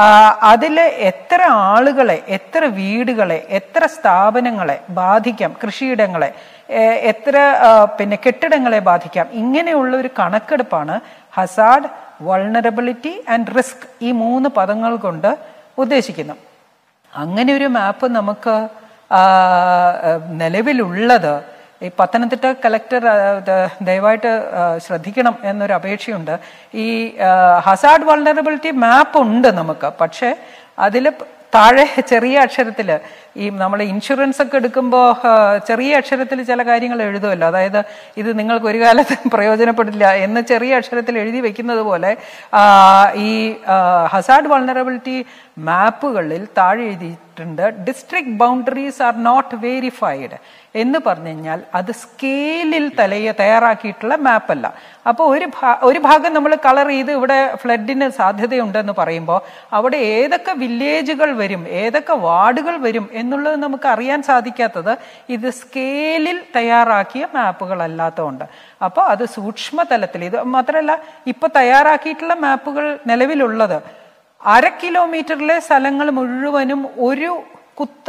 Speaker 11: അതിൽ എത്ര ആളുകളെ എത്ര വീടുകളെ എത്ര സ്ഥാപനങ്ങളെ ബാധിക്കാം കൃഷിയിടങ്ങളെ എ- എത്ര ആ, പിന്നെ കെട്ടിടങ്ങളെ ബാധിക്കാം ഇങ്ങനെയുള്ള ഒരു കണക്കെടുപ്പാണ് ഹസാഡ് വൾണറബിലിറ്റി ആൻഡ് റിസ്ക് ഈ മൂന്ന് പദങ്ങൾ കൊണ്ട് ഉദ്ദേശിക്കുന്നത് അങ്ങനെ ഒരു മാപ്പ് നമുക്ക് ആ, ആ, നിലവിലുള്ളത് ഈ പത്തനംതിട്ട കലക്ടർ ആ, ദ- ദയവായിട്ട് ആ, ശ്രദ്ധിക്കണം എന്നൊരു അപേക്ഷയുണ്ട് ഈ ഹസാഡ് വൾണറബിലിറ്റി മാപ്പ് ഉണ്ട് നമുക്ക് പക്ഷേ അതിൽ താഴെ ചെറിയ അക്ഷരത്തിൽ ഈ നമ്മൾ ഇൻഷുറൻസ് ഒക്കെ എടുക്കുമ്പോൾ ചെറിയ അക്ഷരത്തിൽ ചില കാര്യങ്ങൾ എഴുതുമല്ലോ അതായത് ഇത് നിങ്ങൾക്ക് ഒരു കാലത്ത് പ്രയോജനപ്പെടില്ല എന്ന് ചെറിയ അക്ഷരത്തിൽ എഴുതി വെക്കുന്നത് പോലെ ആ, ഈ ഹസാഡ് വൾണറബിലിറ്റി മാപ്പുകളിൽ താഴെ എഴുതിയിട്ടുണ്ട് district boundaries are not verified എന്ന് പറഞ്ഞു കഴിഞ്ഞാൽ അത് സ്കെയിലിൽ തലയെ തയ്യാറാക്കിയിട്ടുള്ള മാപ്പല്ല അപ്പോൾ ഒരു ഭാ- ഒരു ഭാഗം നമ്മൾ കളർ ചെയ്ത് ഇവിടെ ഫ്ലഡിന് സാധ്യതയുണ്ടെന്ന് പറയുമ്പോൾ അവിടെ ഏതൊക്കെ വില്ലേജുകൾ വരും ഏതൊക്കെ വാർഡുകൾ വരും എന്നുള്ളത് നമുക്ക് അറിയാൻ സാധിക്കാത്തത് ഇത് സ്കെയിലിൽ തയ്യാറാക്കിയ മാപ്പുകളല്ലാത്തതുകൊണ്ട് അപ്പോൾ അത് സൂക്ഷ്മതലത്തിൽ ഇത് മാത്രമല്ല ഇപ്പോൾ തയ്യാറാക്കിയിട്ടുള്ള മാപ്പുകൾ നിലവിലുള്ളത് അര കിലോമീറ്ററിലെ സ്ഥലങ്ങൾ മുഴുവനും ഒരു കുത്ത്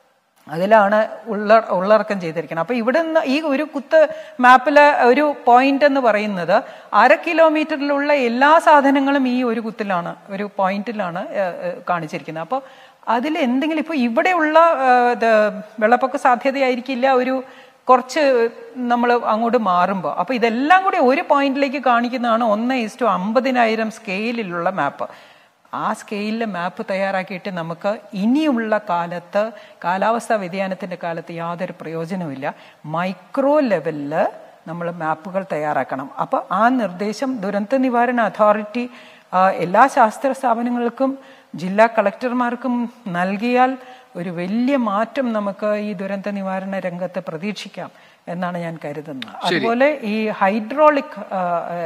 Speaker 11: അതിലാണ് ഉള്ള ഉള്ളടക്കം ചെയ്തിരിക്കുന്നത് അപ്പോൾ ഇവിടെ നിന്ന് ഈ ഒരു കുത്ത് മാപ്പിലെ ഒരു പോയിന്റ് എന്ന് പറയുന്നത് അര കിലോമീറ്ററിലുള്ള എല്ലാ സാധനങ്ങളും ഈ ഒരു കുത്തിലാണ് ഒരു പോയിന്റിലാണ് ഏഹ്, ഏഹ്, കാണിച്ചിരിക്കുന്നത് അപ്പോൾ അതിൽ എന്തെങ്കിലും ഇപ്പോൾ ഇവിടെയുള്ള ഏഹ്, ഇത് വെള്ളപ്പൊക്ക സാധ്യതയായിരിക്കില്ല ഒരു കുറച്ച് നമ്മൾ അങ്ങോട്ട് മാറുമ്പോൾ അപ്പോൾ ഇതെല്ലാം കൂടി ഒരു പോയിന്റിലേക്ക് കാണിക്കുന്നതാണ് ഒന്ന് ഇസ്റ്റു അമ്പതിനായിരം സ്കെയിലിലുള്ള മാപ്പ് ആ സ്കെയിലിലെ മാപ്പ് തയ്യാറാക്കിയിട്ട് നമുക്ക് ഇനിയുള്ള കാലത്ത് കാലാവസ്ഥാ വ്യതിയാനത്തിൻ്റെ കാലത്ത് യാതൊരു പ്രയോജനവുമില്ല മൈക്രോ ലെവലിൽ നമ്മൾ മാപ്പുകൾ തയ്യാറാക്കണം അപ്പോൾ ആ നിർദ്ദേശം ദുരന്ത നിവാരണ അതോറിറ്റി ആ, എല്ലാ ശാസ്ത്ര സ്ഥാപനങ്ങൾക്കും ജില്ലാ കളക്ടർമാർക്കും നൽകിയാൽ ഒരു വലിയ മാറ്റം നമുക്ക് ഈ ദുരന്ത നിവാരണ രംഗത്ത് പ്രതീക്ഷിക്കാം എന്നാണ് ഞാൻ കരുതുന്നത് അതുപോലെ ഈ ഹൈഡ്രോളിക് ആ, ആ,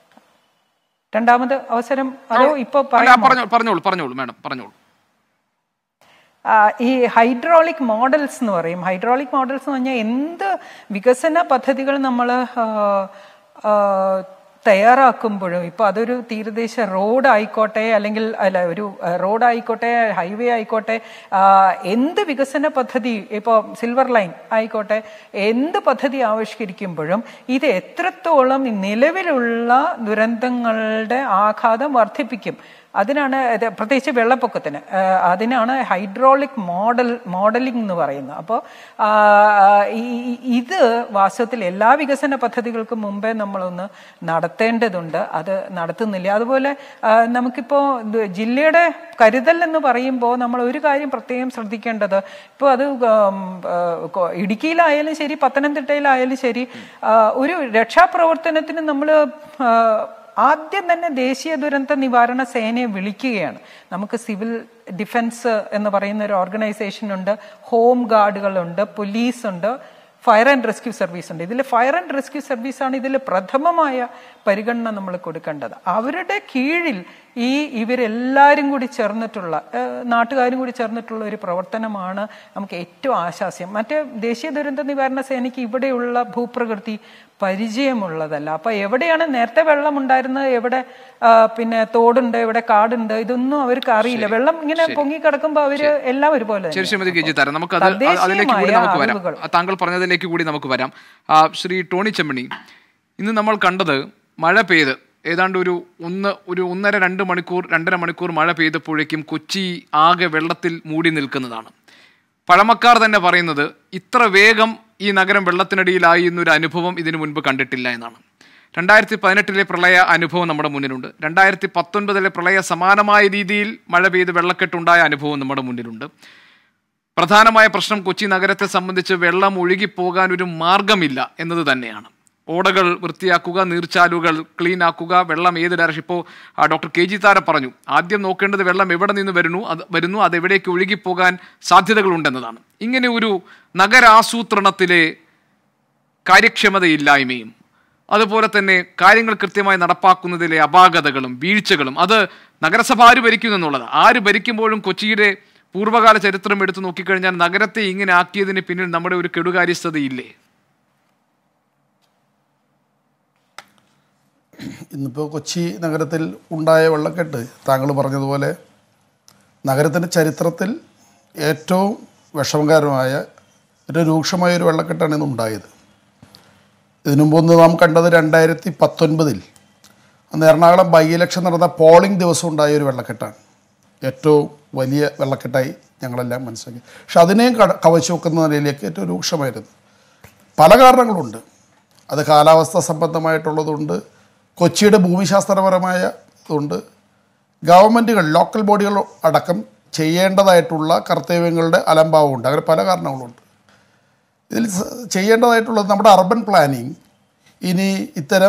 Speaker 11: രണ്ടാമത് അവസരം അതോ ഇപ്പൊ
Speaker 1: അല്ല,
Speaker 11: പറയാമോ
Speaker 1: പറഞ്ഞോ- പറഞ്ഞോളൂ പറഞ്ഞോളൂ മാഡം പറഞ്ഞോളൂ
Speaker 11: ആ, ഈ ഹൈഡ്രോളിക് മോഡൽസ് എന്ന് പറയും ഹൈഡ്രോളിക് മോഡൽസ് എന്ന് പറഞ്ഞാൽ എന്ത് വികസന പദ്ധതികൾ നമ്മൾ തയ്യാറാക്കുമ്പോഴും ഇപ്പോൾ അതൊരു തീരദേശ റോഡ് ആയിക്കോട്ടെ അല്ലെങ്കിൽ അല്ല ഒരു റോഡ് ആയിക്കോട്ടെ ഹൈവേ ആയിക്കോട്ടെ ആ, എന്ത് വികസന പദ്ധതി ഇപ്പോൾ സിൽവർ ലൈൻ ആയിക്കോട്ടെ എന്ത് പദ്ധതി ആവിഷ്കരിക്കുമ്പോഴും ഇത് എത്രത്തോളം നിലവിലുള്ള ദുരന്തങ്ങളുടെ ആഘാതം വർദ്ധിപ്പിക്കും അതിനാണ് ഇത് പ്രത്യേകിച്ച് വെള്ളപ്പൊക്കത്തിന് ആ, അതിനാണ് ഹൈഡ്രോളിക് മോഡൽ മോഡലിംഗ് എന്ന് പറയുന്നത് അപ്പോൾ ഇത് വാസ്തവത്തിൽ എല്ലാ വികസന പദ്ധതികൾക്കും മുമ്പേ നമ്മളൊന്ന് നടത്തേണ്ടതുണ്ട് അത് നടത്തുന്നില്ല അതുപോലെ ആ, നമുക്കിപ്പോൾ ഇത് ജില്ലയുടെ കരുതൽ എന്ന് പറയുമ്പോൾ നമ്മൾ ഒരു കാര്യം പ്രത്യേകം ശ്രദ്ധിക്കേണ്ടത് ഇപ്പോൾ അത് ഉം, ആ, കൊ- ഇടുക്കിയിലായാലും ശരി പത്തനംതിട്ടയിലായാലും ശരി ആ, ഒരു രക്ഷാപ്രവർത്തനത്തിന് നമ്മൾ ആദ്യം തന്നെ ദേശീയ ദുരന്ത നിവാരണ സേനയെ വിളിക്കുകയാണ് നമുക്ക് സിവിൽ ഡിഫൻസ് എന്ന് പറയുന്ന ഒരു ഓർഗനൈസേഷൻ ഉണ്ട് ഹോം ഗാർഡുകളുണ്ട് പോലീസ് ഉണ്ട് ഫയർ ആൻഡ് റെസ്ക്യൂ സർവീസ് ഉണ്ട് ഇതിൽ ഫയർ ആൻഡ് റെസ്ക്യൂ സർവീസാണ് ഇതിൽ പ്രഥമമായ പരിഗണന നമ്മൾ കൊടുക്കേണ്ടത് അവരുടെ കീഴിൽ ഈ ഇവരെല്ലാവരും കൂടി ചേർന്നിട്ടുള്ള ഏഹ്, നാട്ടുകാരും കൂടി ചേർന്നിട്ടുള്ള ഒരു പ്രവർത്തനമാണ് നമുക്ക് ഏറ്റവും ആശാസ്യം മറ്റേ ദേശീയ ദുരന്ത നിവാരണ സേനയ്ക്ക് ഇവിടെയുള്ള ഭൂപ്രകൃതി പരിചയമുള്ളതല്ല അപ്പൊ എവിടെയാണ് നേരത്തെ വെള്ളം ഉണ്ടായിരുന്നത് എവിടെ ആ, പിന്നെ തോടുണ്ട് എവിടെ കാടുണ്ട് ഇതൊന്നും അവർക്ക് അറിയില്ല വെള്ളം ഇങ്ങനെ പൊങ്ങി കിടക്കുമ്പോൾ അവര് എല്ലാം ഒരുപോലെ
Speaker 1: ശരി
Speaker 11: തന്നെയാ.
Speaker 1: ശ്രീമതി കെ ജി താരം നമുക്ക് അത് അതിലേക്ക് കൂടി
Speaker 11: തദ്ദേശീയമായ
Speaker 1: നമുക്ക് വരാം
Speaker 11: അറിവുകൾ.
Speaker 1: ആ, താങ്കൾ പറഞ്ഞതിലേക്ക് കൂടി നമുക്ക് വരാം ആ, ശ്രീ ടോണി ചെമ്മണി ഇന്ന് നമ്മൾ കണ്ടത് മഴ പെയ്ത് ഏതാണ്ട് ഒരു ഒന്ന് ഒരു ഒന്നര രണ്ട് മണിക്കൂർ രണ്ടര മണിക്കൂർ മഴ പെയ്തപ്പോഴേക്കും കൊച്ചി ആകെ വെള്ളത്തിൽ മൂടി നിൽക്കുന്നതാണ് പഴമക്കാർ തന്നെ പറയുന്നത് ഇത്ര വേഗം ഈ നഗരം വെള്ളത്തിനടിയിലായി എന്നൊരു അനുഭവം ഇതിനു മുൻപ് കണ്ടിട്ടില്ല എന്നാണ് രണ്ടായിരത്തി പതിനെട്ടിലെ പ്രളയ അനുഭവം നമ്മുടെ മുന്നിലുണ്ട് രണ്ടായിരത്തി പത്തൊൻപതിലെ പ്രളയ സമാനമായ രീതിയിൽ മഴ പെയ്ത് വെള്ളക്കെട്ടുണ്ടായ അനുഭവം നമ്മുടെ മുന്നിലുണ്ട് പ്രധാനമായ പ്രശ്നം കൊച്ചി നഗരത്തെ സംബന്ധിച്ച് വെള്ളം ഒഴുകിപ്പോകാൻ ഒരു മാർഗമില്ല എന്നത് തന്നെയാണ് ഓടകൾ വൃത്തിയാക്കുക നീർച്ചാലുകൾ ക്ലീൻ ആക്കുക വെള്ളം ഏത് ഡയറക്ഷൻ ഇപ്പോൾ ഡോക്ടർ കെ ജി താര പറഞ്ഞു ആദ്യം നോക്കേണ്ടത് വെള്ളം എവിടെ നിന്ന് വരുന്നു അത് വരുന്നു അത് എവിടേക്ക് ഒഴുകിപ്പോകാൻ സാധ്യതകളുണ്ടെന്നതാണ് ഇങ്ങനെ ഒരു നഗരാസൂത്രണത്തിലെ കാര്യക്ഷമതയില്ലായ്മയും അതുപോലെ തന്നെ കാര്യങ്ങൾ കൃത്യമായി നടപ്പാക്കുന്നതിലെ അപാകതകളും വീഴ്ചകളും അത് നഗരസഭ ആര് ഭരിക്കുന്നു എന്നുള്ളത് ആര് ഭരിക്കുമ്പോഴും കൊച്ചിയുടെ പൂർവ്വകാല ചരിത്രം എടുത്തു നോക്കിക്കഴിഞ്ഞാൽ നഗരത്തെ ഇങ്ങനെ ആക്കിയതിന് പിന്നിൽ നമ്മുടെ ഒരു കെടുകാര്യസ്ഥതയില്ലേ
Speaker 12: ഇന്നിപ്പോൾ കൊച്ചി നഗരത്തിൽ ഉണ്ടായ വെള്ളക്കെട്ട് താങ്കൾ പറഞ്ഞതുപോലെ നഗരത്തിൻ്റെ ചരിത്രത്തിൽ ഏറ്റവും വിഷമകരമായ ഒരു രൂക്ഷമായ ഒരു വെള്ളക്കെട്ടാണ് ഇന്ന് ഉണ്ടായത് ഇതിനു മുമ്പ് ഒന്ന് നാം കണ്ടത് രണ്ടായിരത്തി പത്തൊൻപതിൽ അന്ന് എറണാകുളം ബൈ ഇലക്ഷൻ നടന്ന പോളിംഗ് ദിവസം ഉണ്ടായ ഒരു വെള്ളക്കെട്ടാണ് ഏറ്റവും വലിയ വെള്ളക്കെട്ടായി ഞങ്ങളെല്ലാം മനസ്സിലാക്കി പക്ഷെ അതിനെയും കട കവച്ചു വെക്കുന്ന നിലയിലേക്ക് ഏറ്റവും രൂക്ഷമായിരുന്നു പല കാരണങ്ങളുണ്ട് അത് കാലാവസ്ഥ സംബന്ധമായിട്ടുള്ളതുണ്ട് കൊച്ചിയുടെ ഭൂമിശാസ്ത്രപരമായ ഇതുണ്ട് ഗവൺമെൻറ്റുകൾ ലോക്കൽ ബോഡികൾ അടക്കം ചെയ്യേണ്ടതായിട്ടുള്ള കർത്തവ്യങ്ങളുടെ അലംഭാവമുണ്ട് അങ്ങനെ പല കാരണങ്ങളുണ്ട് ഇതിൽ സ- ചെയ്യേണ്ടതായിട്ടുള്ളത് നമ്മുടെ അർബൻ പ്ലാനിങ് ഇനി ഇത്തരം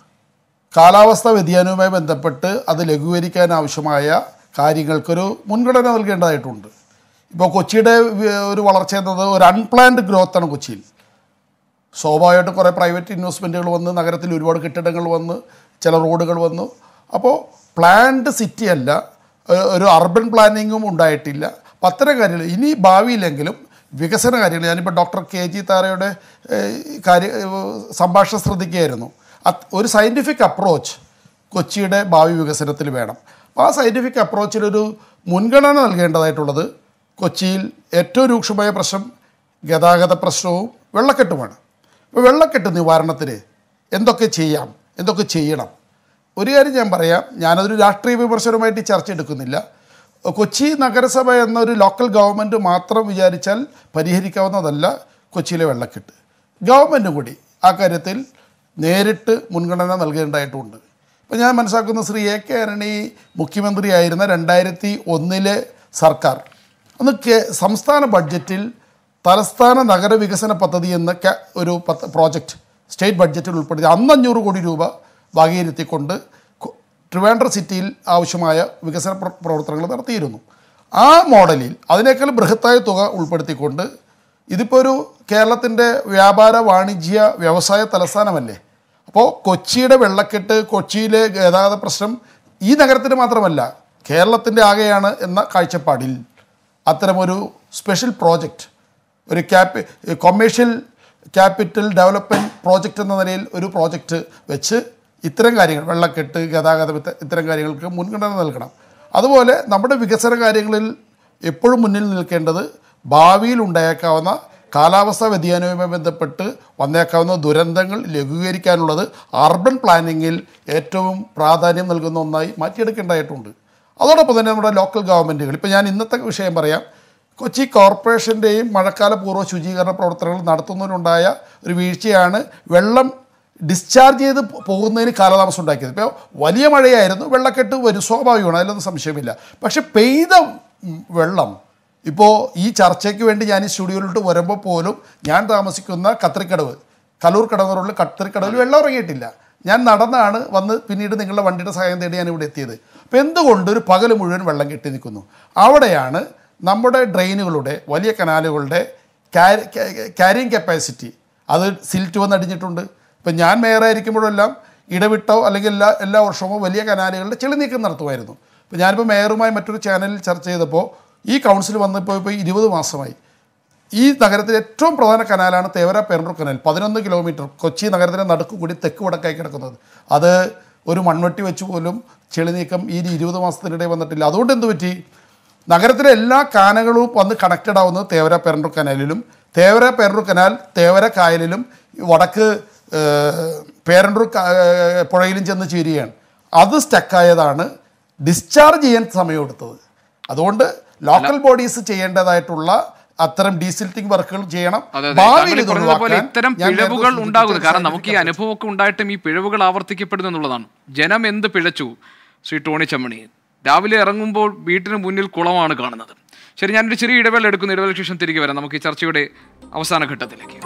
Speaker 12: കാലാവസ്ഥാ വ്യതിയാനവുമായി ബന്ധപ്പെട്ട് അത് ലഘൂകരിക്കാൻ ആവശ്യമായ കാര്യങ്ങൾക്കൊരു മുൻഗണന നൽകേണ്ടതായിട്ടുണ്ട് ഇപ്പോൾ കൊച്ചിയുടെ വി- ഒരു വളർച്ച എന്നത് ഒരു അൺപ്ലാൻഡ് ഗ്രോത്താണ് കൊച്ചിയിൽ സ്വാഭാവികമായിട്ടും കുറേ പ്രൈവറ്റ് ഇൻവെസ്റ്റ്മെൻറ്റുകൾ വന്ന് നഗരത്തിൽ ഒരുപാട് കെട്ടിടങ്ങൾ വന്ന് ചില റോഡുകൾ വന്നു അപ്പോൾ പ്ലാൻഡ് സിറ്റി അല്ല ഏഹ് ഒരു അർബൻ പ്ലാനിങ്ങും ഉണ്ടായിട്ടില്ല അപ്പം അത്തരം കാര്യങ്ങൾ ഇനി ഭാവിയിലെങ്കിലും വികസന കാര്യങ്ങൾ ഞാനിപ്പോൾ ഡോക്ടർ കെ ജി താരയുടെ ഏഹ്, കാര്യ ഏഹ്, സംഭാഷണം ശ്രദ്ധിക്കുകയായിരുന്നു അത് ഒരു സയൻറ്റിഫിക് അപ്രോച്ച് കൊച്ചിയുടെ ഭാവി വികസനത്തിൽ വേണം അപ്പോൾ ആ സയൻറ്റിഫിക് അപ്രോച്ചിലൊരു മുൻഗണന നൽകേണ്ടതായിട്ടുള്ളത് കൊച്ചിയിൽ ഏറ്റവും രൂക്ഷമായ പ്രശ്നം ഗതാഗത പ്രശ്നവും വെള്ളക്കെട്ടുമാണ് ഇപ്പോൾ വെള്ളക്കെട്ട് നിവാരണത്തിന് എന്തൊക്കെ ചെയ്യാം എന്തൊക്കെ ചെയ്യണം ഒരു കാര്യം ഞാൻ പറയാം ഞാനതൊരു രാഷ്ട്രീയ വിമർശനമായിട്ട് ഈ ചർച്ച എടുക്കുന്നില്ല കൊച്ചി നഗരസഭ എന്നൊരു ലോക്കൽ ഗവൺമെൻറ് മാത്രം വിചാരിച്ചാൽ പരിഹരിക്കാവുന്നതല്ല കൊച്ചിയിലെ വെള്ളക്കെട്ട് ഗവൺമെൻറ്റും കൂടി ആ കാര്യത്തിൽ നേരിട്ട് മുൻഗണന നൽകേണ്ടതായിട്ടുണ്ട് ഇപ്പോൾ ഞാൻ മനസ്സിലാക്കുന്ന ശ്രീ എ കെ ആന്റണി മുഖ്യമന്ത്രിയായിരുന്ന രണ്ടായിരത്തി ഒന്നിലെ സർക്കാർ അന്ന് കേ സംസ്ഥാന ബഡ്ജറ്റിൽ തലസ്ഥാന നഗരവികസന പദ്ധതി എന്ന ക- ഒരു പത്ത് പ്രോജക്റ്റ് സ്റ്റേറ്റ് ബഡ്ജറ്റിൽ ഉൾപ്പെടുത്തി അന്ന് അഞ്ഞൂറ് കോടി രൂപ വകയിരുത്തിക്കൊണ്ട് കൊ- ട്രിവാൻഡ്രം സിറ്റിയിൽ ആവശ്യമായ വികസന പ്ര- പ്രവർത്തനങ്ങൾ നടത്തിയിരുന്നു ആ മോഡലിൽ അതിനേക്കാൾ ബൃഹത്തായ തുക ഉൾപ്പെടുത്തിക്കൊണ്ട് ഇതിപ്പോൾ ഒരു കേരളത്തിൻ്റെ വ്യാപാര വാണിജ്യ വ്യവസായ തലസ്ഥാനമല്ലേ അപ്പോൾ കൊച്ചിയുടെ വെള്ളക്കെട്ട് കൊച്ചിയിലെ ഗതാഗത പ്രശ്നം ഈ നഗരത്തിന് മാത്രമല്ല കേരളത്തിൻ്റെ ആകെയാണ് എന്ന കാഴ്ചപ്പാടിൽ അത്തരമൊരു സ്പെഷ്യൽ പ്രോജക്റ്റ് ഒരു ക്യാപി കൊമേഴ്ഷ്യൽ ക്യാപിറ്റൽ ഡെവലപ്മെൻറ്റ് പ്രോജക്റ്റ് എന്ന നിലയിൽ ഒരു പ്രോജക്റ്റ് വെച്ച് ഇത്തരം കാര്യങ്ങൾ വെള്ളക്കെട്ട് ഗതാഗതം ഇത്ത- ഇത്തരം കാര്യങ്ങൾക്ക് മുൻഗണന നൽകണം അതുപോലെ നമ്മുടെ വികസന കാര്യങ്ങളിൽ എപ്പോഴും മുന്നിൽ നിൽക്കേണ്ടത് ഭാവിയിൽ ഉണ്ടായേക്കാവുന്ന കാലാവസ്ഥാ വ്യതിയാനവുമായി ബന്ധപ്പെട്ട് വന്നേക്കാവുന്ന ദുരന്തങ്ങൾ ലഘൂകരിക്കാനുള്ളത് അർബൻ പ്ലാനിങ്ങിൽ ഏറ്റവും പ്രാധാന്യം നൽകുന്ന ഒന്നായി മാറ്റിയെടുക്കേണ്ടതായിട്ടുണ്ട് അതോടൊപ്പം തന്നെ നമ്മുടെ ലോക്കൽ ഗവൺമെൻറ്റുകൾ ഇപ്പോൾ ഞാൻ ഇന്നത്തെ വിഷയം പറയാം കൊച്ചി കോർപ്പറേഷൻ്റെയും മഴക്കാല പൂർവ്വ ശുചീകരണ പ്രവർത്തനങ്ങൾ നടത്തുന്നതിനുണ്ടായ ഒരു വീഴ്ചയാണ് വെള്ളം ഡിസ്ചാർജ് ചെയ്ത് പോ- പോകുന്നതിന് കാലതാമസം ഉണ്ടാക്കിയത് ഇപ്പോൾ വലിയ മഴയായിരുന്നു വെള്ളക്കെട്ട് വരും സ്വാഭാവികമാണ് അതിലൊന്നും സംശയമില്ല പക്ഷെ പെയ്ത ഉം, വെള്ളം ഇപ്പോൾ ഈ ചർച്ചയ്ക്ക് വേണ്ടി ഞാൻ ഈ സ്റ്റുഡിയോയിലോട്ട് വരുമ്പോൾ പോലും ഞാൻ താമസിക്കുന്ന കത്രിക്കടവ് കലൂർ കടവ് റോഡിൽ കത്രിക്കടവിൽ വെള്ളം ഇറങ്ങിയിട്ടില്ല ഞാൻ നടന്നാണ് വന്ന് പിന്നീട് നിങ്ങളുടെ വണ്ടിയുടെ സഹായം തേടി ഞാൻ ഇവിടെ എത്തിയത് അപ്പോൾ എന്തുകൊണ്ട് ഒരു പകൽ മുഴുവൻ വെള്ളം കെട്ടി നിൽക്കുന്നു അവിടെയാണ് നമ്മുടെ ഡ്രെയിനുകളുടെ വലിയ കനാലുകളുടെ ക്യാരിങ് കപ്പാസിറ്റി അത് സിൽറ്റ് വന്ന് അടിഞ്ഞിട്ടുണ്ട് ഇപ്പം ഞാൻ മേയറായിരിക്കുമ്പോഴെല്ലാം ഇടവിട്ടോ അല്ലെങ്കിൽ എല്ലാ എല്ലാ വർഷവും വലിയ കനാലുകളുടെ ചെളി നീക്കം നടത്തുമായിരുന്നു ഇപ്പോൾ ഞാനിപ്പോൾ മേയറുമായി മറ്റൊരു ചാനലിൽ ചർച്ച ചെയ്തപ്പോൾ ഈ കൗൺസിൽ വന്നപ്പോൾ ഇപ്പോൾ ഇരുപത് മാസമായി ഈ നഗരത്തിലെ ഏറ്റവും പ്രധാന കനാലാണ് തേവര പേരൂർ കനാൽ പതിനൊന്ന് കിലോമീറ്റർ കൊച്ചി നഗരത്തിൻ്റെ നടുക്ക് കൂടി തെക്ക് വടക്കായി കിടക്കുന്നത് അത് ഒരു മൺവെട്ടി വെച്ച് പോലും ചെളി നീക്കം ഈ ഇരുപത് മാസത്തിനിടെ വന്നിട്ടില്ല അതുകൊണ്ട് എന്ത് പറ്റി നഗരത്തിലെ എല്ലാ കാനകളും വന്ന് കണക്റ്റഡ് ആവുന്നത് തേവര പേരൂർ കനാലിലും തേവര പേരൂർ കനാൽ തേവര കായലിലും വടക്ക് ഏഹ്, പേരണ്ടൂർ ക- ഏഹ്, പുഴയിലും ചെന്ന് ചേരുകയാണ് അത് സ്റ്റക്കായതാണ് ഡിസ്ചാർജ് ചെയ്യാൻ സമയമെടുത്തത് അതുകൊണ്ട് ലോക്കൽ ബോഡീസ് ചെയ്യേണ്ടതായിട്ടുള്ള അത്തരം ഡീസിൽറ്റിംഗ് വർക്കുകൾ ചെയ്യണം
Speaker 1: അതെ അതെ
Speaker 12: ഭാവിയിൽ
Speaker 1: താങ്കൾ ഈ
Speaker 12: ഇത്
Speaker 1: പറഞ്ഞതുപോലെ
Speaker 12: ഒഴിവാക്കാൻ
Speaker 1: ഇത്തരം
Speaker 12: ഞാൻ നേരത്തെ
Speaker 1: പിഴവുകൾ
Speaker 12: സൂചിപ്പിച്ച
Speaker 1: ഉണ്ടാകുന്നു കാരണം നമുക്ക് ഈ
Speaker 12: scientific
Speaker 1: അനുഭവമൊക്കെ ഉണ്ടായിട്ടും ഈ പിഴവുകൾ ആവർത്തിക്കപ്പെടുന്നു എന്നുള്ളതാണ് ജനം എന്ത് പിഴച്ചു ശ്രീ ടോണി ചമ്മണി രാവിലെ ഇറങ്ങുമ്പോൾ വീട്ടിന് മുന്നിൽ കുളമാണ് കാണുന്നത് ശരി ഞാനൊരു ചെറിയ ഇടവേള എടുക്കുന്നു ഇടവേളയ്ക്ക് ശേഷം തിരികെ വരാം നമുക്ക് ഈ ചർച്ചയുടെ അവസാന ഘട്ടത്തിലേക്ക്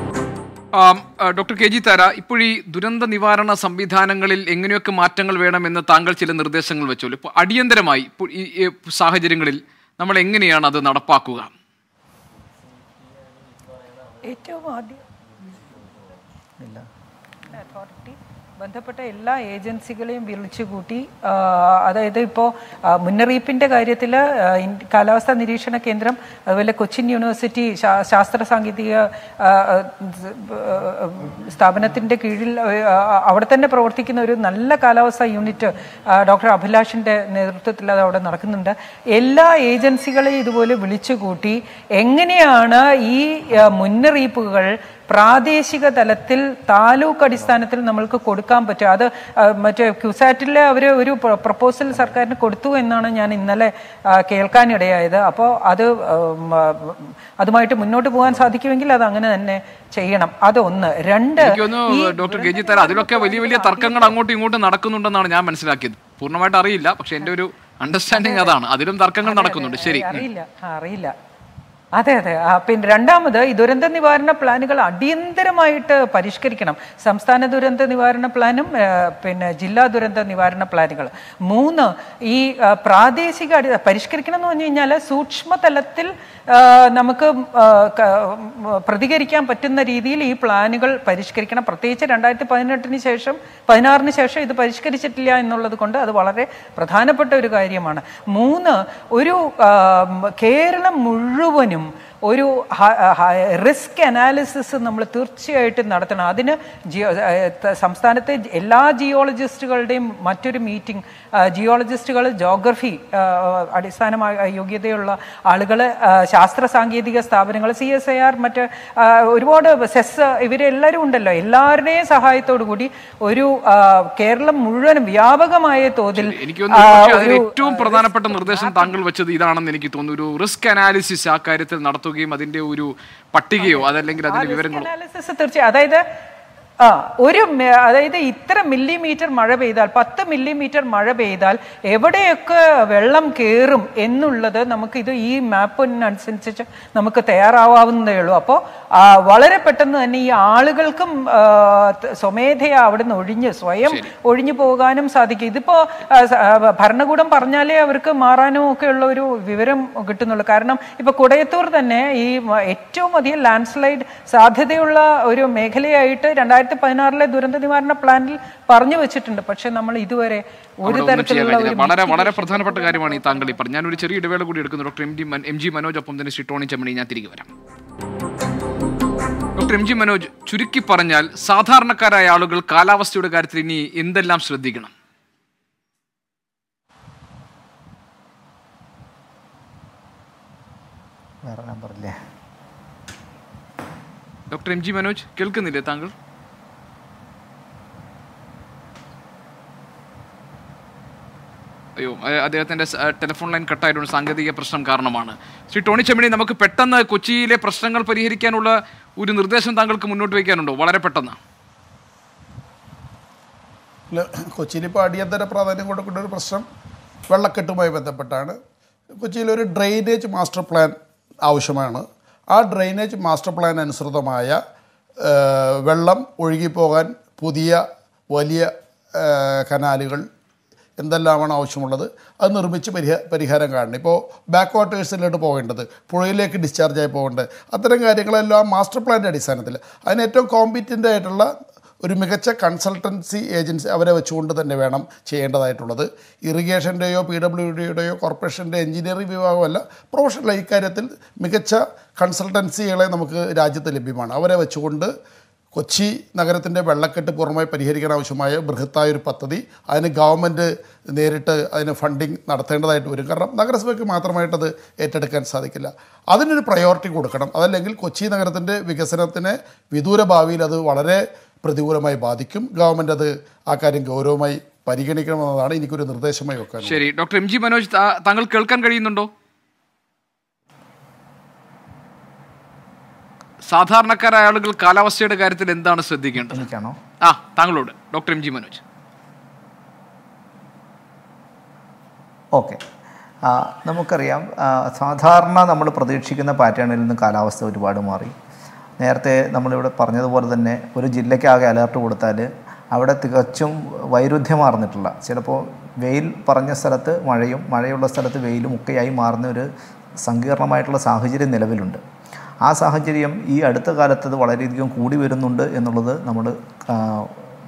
Speaker 1: ആം, ആ, ഡോക്ടർ കെ ജി താര ഇപ്പോൾ ഈ ദുരന്ത നിവാരണ സംവിധാനങ്ങളിൽ എങ്ങനെയൊക്കെ മാറ്റങ്ങൾ വേണമെന്ന് താങ്കൾ ചില നിർദ്ദേശങ്ങൾ വെച്ചോളൂ ഇപ്പോൾ അടിയന്തരമായി ഇപ്പോൾ ഈ ഈ സാഹചര്യങ്ങളിൽ നമ്മൾ എങ്ങനെയാണ് അത് നടപ്പാക്കുക
Speaker 11: ഏറ്റവും ആദ്യം
Speaker 10: ഇല്ല
Speaker 11: ബന്ധപ്പെട്ട എല്ലാ ഏജൻസികളെയും വിളിച്ചുകൂട്ടി ആ, അതായത് ഇപ്പോൾ മുന്നറിയിപ്പിൻ്റെ കാര്യത്തിൽ കാലാവസ്ഥാ നിരീക്ഷണ കേന്ദ്രം അതുപോലെ കൊച്ചിൻ യൂണിവേഴ്സിറ്റി ശാ- ശാസ്ത്ര സാങ്കേതിക ആ, ആ, ആ, സ്ഥാപനത്തിൻ്റെ കീഴിൽ ആ, അവിടെ തന്നെ പ്രവർത്തിക്കുന്ന ഒരു നല്ല കാലാവസ്ഥാ യൂണിറ്റ് ആ, ഡോക്ടർ അഭിലാഷിൻ്റെ നേതൃത്വത്തിൽ അത് അവിടെ നടക്കുന്നുണ്ട് എല്ലാ ഏജൻസികളെയും ഇതുപോലെ വിളിച്ചുകൂട്ടി എങ്ങനെയാണ് ഈ ആ, മുന്നറിയിപ്പുകൾ പ്രാദേശിക തലത്തിൽ താലൂക്ക് അടിസ്ഥാനത്തിൽ നമ്മൾക്ക് കൊടുക്കാൻ പറ്റുക അത് ആ, മറ്റേ ക്യുസാറ്റിലെ അവർ ഒരു പ്രപ്പോസൽ സർക്കാരിന് കൊടുത്തു എന്നാണ് ഞാൻ ഇന്നലെ ആ, കേൾക്കാനിടയായത് അപ്പോൾ അത് ഉം, ആ, അതുമായിട്ട് മുന്നോട്ട് പോകാൻ സാധിക്കുമെങ്കിൽ അത് അങ്ങനെ തന്നെ ചെയ്യണം അത് ഒന്ന് രണ്ട്
Speaker 1: എനിക്ക് തോന്നുന്നു ഡോക്ടർ കെ ജി തര അതിലൊക്കെ വലിയ വലിയ തർക്കങ്ങൾ അങ്ങോട്ടും ഇങ്ങോട്ടും നടക്കുന്നുണ്ടെന്നാണ് ഞാൻ മനസ്സിലാക്കിയത് പൂർണ്ണമായിട്ട് അറിയില്ല പക്ഷെ എന്റെ ഒരു അണ്ടർസ്റ്റാൻഡിങ് അതാണ് അതിലും തർക്കങ്ങൾ നടക്കുന്നുണ്ട് ശരി
Speaker 11: അറിയില്ല ആ, അറിയില്ല അതെ അതെ ആ, പിന്നെ രണ്ടാമത് ഈ ദുരന്ത നിവാരണ പ്ലാനുകൾ അടിയന്തരമായിട്ട് പരിഷ്കരിക്കണം സംസ്ഥാന ദുരന്ത നിവാരണ പ്ലാനും ആ, പിന്നെ ജില്ലാ ദുരന്ത നിവാരണ പ്ലാനുകൾ മൂന്ന് ഈ ആ, പ്രാദേശിക അടി പരിഷ്കരിക്കണം എന്ന് പറഞ്ഞു കഴിഞ്ഞാൽ സൂക്ഷ്മതലത്തിൽ ആ, നമുക്ക് ആ, ക- ഉം, പ്രതികരിക്കാൻ പറ്റുന്ന രീതിയിൽ ഈ പ്ലാനുകൾ പരിഷ്കരിക്കണം പ്രത്യേകിച്ച് രണ്ടായിരത്തി പതിനെട്ടിന് ശേഷം പതിനാറിന് ശേഷം ഇത് പരിഷ്കരിച്ചിട്ടില്ല എന്നുള്ളത് കൊണ്ട് അത് വളരെ പ്രധാനപ്പെട്ട ഒരു കാര്യമാണ് മൂന്ന് ഒരു ആ, ഉം, കേരളം മുഴുവനും ഒരു റിസ്ക് അനാലിസിസ് നമ്മൾ തീർച്ചയായിട്ടും നടത്തണം അതിന് ജിയോ ഏഹ് ത- സംസ്ഥാനത്തെ എല്ലാ ജിയോളജിസ്റ്റുകളുടെയും മറ്റൊരു മീറ്റിംഗ് ജിയോളജിസ്റ്റുകൾ ജോഗ്രഫി അടിസ്ഥാനമായ യോഗ്യതയുള്ള ആളുകൾ ശാസ്ത്ര സാങ്കേതിക സ്ഥാപനങ്ങൾ സി എസ് ഐ ആർ മറ്റ് ആ, ഒരുപാട് സെസ് ഇവരെല്ലാവരും ഉണ്ടല്ലോ എല്ലാവരുടെയും സഹായത്തോടു കൂടി ഒരു ആ, കേരളം മുഴുവനും വ്യാപകമായ തോതിൽ
Speaker 1: എനിക്ക് തോന്നുന്നു
Speaker 11: ആ,
Speaker 1: പക്ഷേ അതിൽ
Speaker 11: ഒരു
Speaker 1: ഏറ്റവും പ്രധാനപ്പെട്ട നിർദ്ദേശം താങ്കൾ വെച്ചത് ഇതാണെന്ന് എനിക്ക് തോന്നുന്നു ഒരു റിസ്ക് അനാലിസിസ് ആ കാര്യത്തിൽ നടത്തുകയും അതിന്റെ ഒരു പട്ടികയോ അതല്ലെങ്കിൽ അതിന്റെ വിവരങ്ങളോ
Speaker 11: അനാലിസിസ് തീർച്ചയായും അതായത് ആ ഒരു മെ- അതായത് ഇത്ര മില്ലിമീറ്റർ മഴ പെയ്താൽ പത്ത് മില്ലിമീറ്റർ മഴ പെയ്താൽ എവിടെയൊക്കെ വെള്ളം കയറും എന്നുള്ളത് നമുക്ക് ഇത് ഈ മാപ്പിനനുസരിച്ച് നമുക്ക് തയ്യാറാവാവുന്നതേ ഉള്ളൂ അപ്പോൾ വളരെ പെട്ടെന്ന് തന്നെ ഈ ആളുകൾക്കും ആ, ത- സ്വമേധയാ അവിടുന്ന് ഒഴിഞ്ഞ് സ്വയം ഒഴിഞ്ഞു പോകാനും സാധിക്കും ഇതിപ്പോ ആ, സ- ആ, ഭരണകൂടം പറഞ്ഞാലേ അവർക്ക് മാറാനും ഒക്കെ ഉള്ള ഒരു വിവരം കിട്ടുന്നുള്ളൂ കാരണം ഇപ്പൊ കുടയത്തൂർ തന്നെ ഈ മ- ഏറ്റവും അധികം ലാൻഡ് സ്ലൈഡ് സാധ്യതയുള്ള ഒരു മേഖലയായിട്ട് രണ്ടായിരത്തി പതിനാറിലെ ദുരന്ത നിവാരണ പ്ലാനിൽ പറഞ്ഞു വെച്ചിട്ടുണ്ട് പക്ഷെ നമ്മൾ ഇതുവരെ ഒരു
Speaker 1: അവിടെ ഒന്നും ചെയ്യാൻ
Speaker 11: തരത്തിലുള്ള
Speaker 1: കഴിഞ്ഞില്ല.
Speaker 11: ഒരു
Speaker 1: വളരെ വളരെ പ്രധാനപ്പെട്ട കാര്യമാണ് ഈ താങ്കൾ ഈ പറഞ്ഞത് ഞാനൊരു ചെറിയ ഇടവേള കൂടി എടുക്കുന്നു ഡോക്ടർ എം ജി മൻ- എം ജി മനോജ് ഒപ്പം തന്നെ ശ്രീ ടോണി ചെമ്മണി ഞാൻ തിരികെ വരാം ഡോക്ടർ എം ജി മനോജ് ചുരുക്കി പറഞ്ഞാൽ സാധാരണക്കാരായ ആളുകൾ കാലാവസ്ഥയുടെ കാര്യത്തിൽ ഇനി എന്തെല്ലാം ശ്രദ്ധിക്കണം
Speaker 10: വേറെ നമ്പറില്ലേ
Speaker 1: ഡോക്ടർ എം ജി മനോജ് കേൾക്കുന്നില്ലേ താങ്കൾ അയ്യോ അ- അദ്ദേഹത്തിന്റെ സ- ടെലിഫോൺ ലൈൻ കട്ടായതുകൊണ്ട് സാങ്കേതിക പ്രശ്നം കാരണമാണ് ശ്രീ ടോണി ചെമ്മണി നമുക്ക് പെട്ടെന്ന് കൊച്ചിയിലെ പ്രശ്നങ്ങൾ പരിഹരിക്കാനുള്ള ഒരു നിർദ്ദേശം താങ്കൾക്ക് മുന്നോട്ട് വയ്ക്കാനുണ്ടോ വളരെ പെട്ടെന്ന്
Speaker 12: ഇല്ല, കൊച്ചിയിൽ ഇപ്പോൾ അടിയന്തര പ്രാധാന്യം കൊടുക്കേണ്ട ഒരു പ്രശ്നം വെള്ളക്കെട്ടുമായി ബന്ധപ്പെട്ടാണ് കൊച്ചിയിൽ ഒരു ഡ്രെയിനേജ് മാസ്റ്റർ പ്ലാൻ ആവശ്യമാണ് ആ ഡ്രെയിനേജ് മാസ്റ്റർ പ്ലാൻ അനുസൃതമായ ആ, വെള്ളം ഒഴുകിപ്പോകാൻ പുതിയ വലിയ ആ, കനാലുകൾ എന്തെല്ലാമാണ് ആവശ്യമുള്ളത് അത് നിർമ്മിച്ച് പരിഹ പരിഹാരം കാണണം ഇപ്പോൾ ബാക്ക് വാട്ടേഴ്സിലോട്ട് പോകേണ്ടത് പുഴയിലേക്ക് ഡിസ്ചാർജ് ആയി പോകേണ്ടത് അത്തരം കാര്യങ്ങളെല്ലാം മാസ്റ്റർ പ്ലാൻ്റെ അടിസ്ഥാനത്തിൽ അതിന് ഏറ്റവും കോമ്പീറ്റൻ്റ് ആയിട്ടുള്ള ഒരു മികച്ച കൺസൾട്ടൻസി ഏജൻസി അവരെ വെച്ചുകൊണ്ട് തന്നെ വേണം ചെയ്യേണ്ടതായിട്ടുള്ളത് ഇറിഗേഷൻ്റെയോ പി ഡബ്ല്യു ഡിയുടെയോ കോർപ്പറേഷൻ്റെ എഞ്ചിനീയറിംഗ് വിഭാഗമല്ല പ്രൊഫഷണൽ ഇക്കാര്യത്തിൽ മികച്ച കൺസൾട്ടൻസികളെ നമുക്ക് രാജ്യത്ത് ലഭ്യമാണ് അവരെ വെച്ചുകൊണ്ട് കൊച്ചി നഗരത്തിൻ്റെ വെള്ളക്കെട്ട് പൂർണ്ണമായി പരിഹരിക്കാൻ ആവശ്യമായ ബൃഹത്തായ ഒരു പദ്ധതി അതിന് ഗവൺമെൻറ് നേരിട്ട് അതിന് ഫണ്ടിങ് നടത്തേണ്ടതായിട്ട് വരും കാരണം നഗരസഭയ്ക്ക് മാത്രമായിട്ടത് ഏറ്റെടുക്കാൻ സാധിക്കില്ല അതിനൊരു പ്രയോറിറ്റി കൊടുക്കണം അതല്ലെങ്കിൽ കൊച്ചി നഗരത്തിൻ്റെ വികസനത്തിന് വിദൂര ഭാവിയിൽ അത് വളരെ പ്രതികൂലമായി ബാധിക്കും ഗവൺമെൻറ് അത് ആ കാര്യം ഗൗരവമായി പരിഗണിക്കണമെന്നതാണ് എനിക്കൊരു നിർദ്ദേശമായി വെക്കാൻ
Speaker 1: ശരി ഡോക്ടർ എം ജി മനോജ് താ- താങ്കൾ കേൾക്കാൻ കഴിയുന്നുണ്ടോ സാധാരണക്കാരായ ആളുകൾ കാലാവസ്ഥയുടെ കാര്യത്തിൽ എന്താണ് ശ്രദ്ധിക്കേണ്ടത്
Speaker 10: എനിക്കാണോ
Speaker 1: ആ താങ്കളോട് doctor M G Manoj
Speaker 10: okay ആ, നമുക്കറിയാം ആ, സാധാരണ നമ്മൾ പ്രതീക്ഷിക്കുന്ന പാറ്റേണിൽ നിന്ന് കാലാവസ്ഥ ഒരുപാട് മാറി നേരത്തെ നമ്മളിവിടെ പറഞ്ഞതുപോലെ തന്നെ ഒരു ജില്ലയ്ക്കാകെ അലേർട്ട് കൊടുത്താൽ അവിടെ തികച്ചും വൈരുദ്ധ്യമാർന്നിട്ടുള്ള ചിലപ്പോൾ വെയിൽ പറഞ്ഞ സ്ഥലത്ത് മഴയും മഴയുള്ള സ്ഥലത്ത് വെയിലും ഒക്കെയായി മാറുന്ന ഒരു സങ്കീർണമായിട്ടുള്ള സാഹചര്യം നിലവിലുണ്ട് ആ സാഹചര്യം ഈ അടുത്ത കാലത്ത് അത് വളരെയധികം കൂടി വരുന്നുണ്ട് എന്നുള്ളത് നമ്മൾ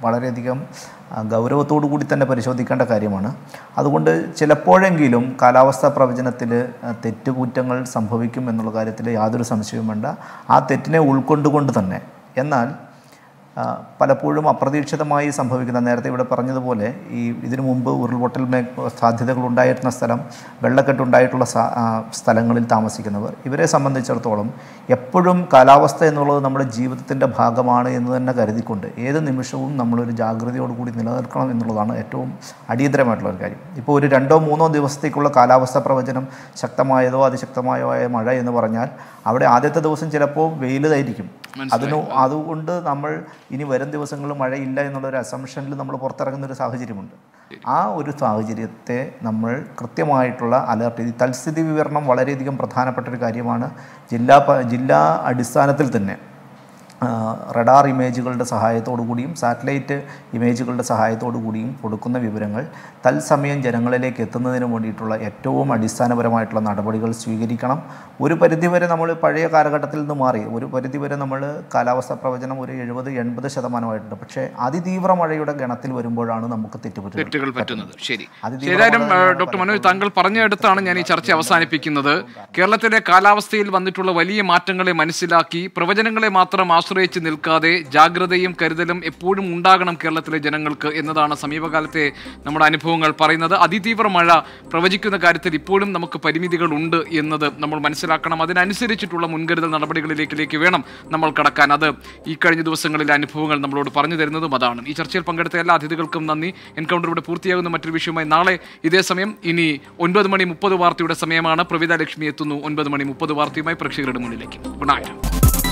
Speaker 10: വളരെയധികം ആ, ഗൗരവത്തോടു കൂടി തന്നെ പരിശോധിക്കേണ്ട കാര്യമാണ് അതുകൊണ്ട് ചിലപ്പോഴെങ്കിലും കാലാവസ്ഥാ പ്രവചനത്തിൽ തെറ്റുകുറ്റങ്ങൾ സംഭവിക്കും എന്നുള്ള കാര്യത്തിൽ യാതൊരു സംശയവും വേണ്ട ആ തെറ്റിനെ ഉൾക്കൊണ്ടുകൊണ്ട് തന്നെ എന്നാൽ ആ, പലപ്പോഴും അപ്രതീക്ഷിതമായി സംഭവിക്കുന്ന നേരത്തെ ഇവിടെ പറഞ്ഞതുപോലെ ഈ ഇതിനു മുമ്പ് ഉരുൾപൊട്ടൽ മേ സാധ്യതകൾ ഉണ്ടായിരുന്ന സ്ഥലം വെള്ളക്കെട്ടുണ്ടായിട്ടുള്ള സ- ആ, സ്ഥലങ്ങളിൽ താമസിക്കുന്നവർ ഇവരെ സംബന്ധിച്ചിടത്തോളം എപ്പോഴും കാലാവസ്ഥ എന്നുള്ളത് നമ്മുടെ ജീവിതത്തിൻ്റെ ഭാഗമാണ് എന്ന് തന്നെ കരുതിക്കൊണ്ട് ഏത് നിമിഷവും നമ്മളൊരു ജാഗ്രതയോടുകൂടി നിലനിൽക്കണം എന്നുള്ളതാണ് ഏറ്റവും അടിയന്തരമായിട്ടുള്ള ഒരു കാര്യം ഇപ്പോൾ ഒരു രണ്ടോ മൂന്നോ ദിവസത്തേക്കുള്ള കാലാവസ്ഥ പ്രവചനം ശക്തമായതോ അതിശക്തമായോ ആയ മഴ എന്ന് പറഞ്ഞാൽ അവിടെ ആദ്യത്തെ ദിവസം ചിലപ്പോൾ വെയിലായിരിക്കും അതിനു അതുകൊണ്ട് നമ്മൾ ഇനി വരും ദിവസങ്ങളിൽ മഴയില്ല എന്നുള്ളൊരു അസംഷനിൽ നമ്മൾ പുറത്തിറങ്ങുന്ന ഒരു സാഹചര്യമുണ്ട് ആ ഒരു സാഹചര്യത്തെ നമ്മൾ കൃത്യമായിട്ടുള്ള അലർട്ട് ഈ തൽസ്ഥിതി വിവരണം വളരെയധികം പ്രധാനപ്പെട്ട ഒരു കാര്യമാണ് ജില്ലാ പ- ജില്ലാ അടിസ്ഥാനത്തിൽ തന്നെ ആ, റഡാർ ഇമേജുകളുടെ സഹായത്തോടു കൂടിയും സാറ്റലൈറ്റ് ഇമേജുകളുടെ സഹായത്തോടു കൂടിയും കൊടുക്കുന്ന വിവരങ്ങൾ തത്സമയം ജനങ്ങളിലേക്ക് എത്തുന്നതിന് വേണ്ടിയിട്ടുള്ള ഏറ്റവും അടിസ്ഥാനപരമായിട്ടുള്ള നടപടികൾ സ്വീകരിക്കണം ഒരു പരിധിവരെ നമ്മൾ പഴയ കാലഘട്ടത്തിൽ നിന്ന് മാറി ഒരു പരിധിവരെ നമ്മൾ കാലാവസ്ഥാ പ്രവചനം ഒരു എഴുപത് എൺപത് ശതമാനമായിട്ടുണ്ട് പക്ഷേ അതിതീവ്ര മഴയുടെ ഗണത്തിൽ വരുമ്പോഴാണ് നമുക്ക് തെറ്റുപറ്റുന്നത്
Speaker 1: തെറ്റുകൾ പറ്റുന്നത് ശരി
Speaker 10: അതിതീവ്ര
Speaker 1: ഏതായാലും
Speaker 10: മഴ
Speaker 1: ഏഹ്, ഡോക്ടർ മനോജ് താങ്കൾ പറഞ്ഞെടുത്താണ് ഞാൻ ഈ ചർച്ച അവസാനിപ്പിക്കുന്നത് കേരളത്തിലെ കാലാവസ്ഥയിൽ വന്നിട്ടുള്ള വലിയ മാറ്റങ്ങളെ മനസ്സിലാക്കി പ്രവചനങ്ങളെ മാത്രം ആശ്രയിച്ച് നിൽക്കാതെ ജാഗ്രതയും കരുതലും എപ്പോഴും ഉണ്ടാകണം കേരളത്തിലെ ജനങ്ങൾക്ക് എന്നതാണ് സമീപകാലത്തെ നമ്മുടെ അനുഭവങ്ങൾ പറയുന്നത് അതിതീവ്ര മഴ പ്രവചിക്കുന്ന കാര്യത്തിൽ ഇപ്പോഴും നമുക്ക് പരിമിതികൾ ഉണ്ട് എന്നത് നമ്മൾ മനസ്സിലാക്കണം അതിനനുസരിച്ചിട്ടുള്ള മുൻകരുതൽ നടപടികളിലേക്ക് വേണം നമ്മൾ കടക്കാൻ അത് ഈ കഴിഞ്ഞ ദിവസങ്ങളിലെ അനുഭവങ്ങൾ നമ്മളോട് പറഞ്ഞു തരുന്നതും അതാണ് ഈ ചർച്ചയിൽ പങ്കെടുത്ത എല്ലാ അതിഥികൾക്കും നന്ദി എൻകൗണ്ടർ ഇവിടെ പൂർത്തിയാകുന്ന മറ്റൊരു വിഷയമായി നാളെ ഇതേ സമയം ഇനി ഒൻപത് മണി മുപ്പത് വാർത്തയുടെ സമയമാണ് പ്രവിത ലക്ഷ്മി എത്തുന്നു ഒൻപത് മണി മുപ്പത് വാർത്തയുമായി പ്രേക്ഷകരുടെ മുന്നിലേക്ക് ഗുഡ് നൈറ്റ്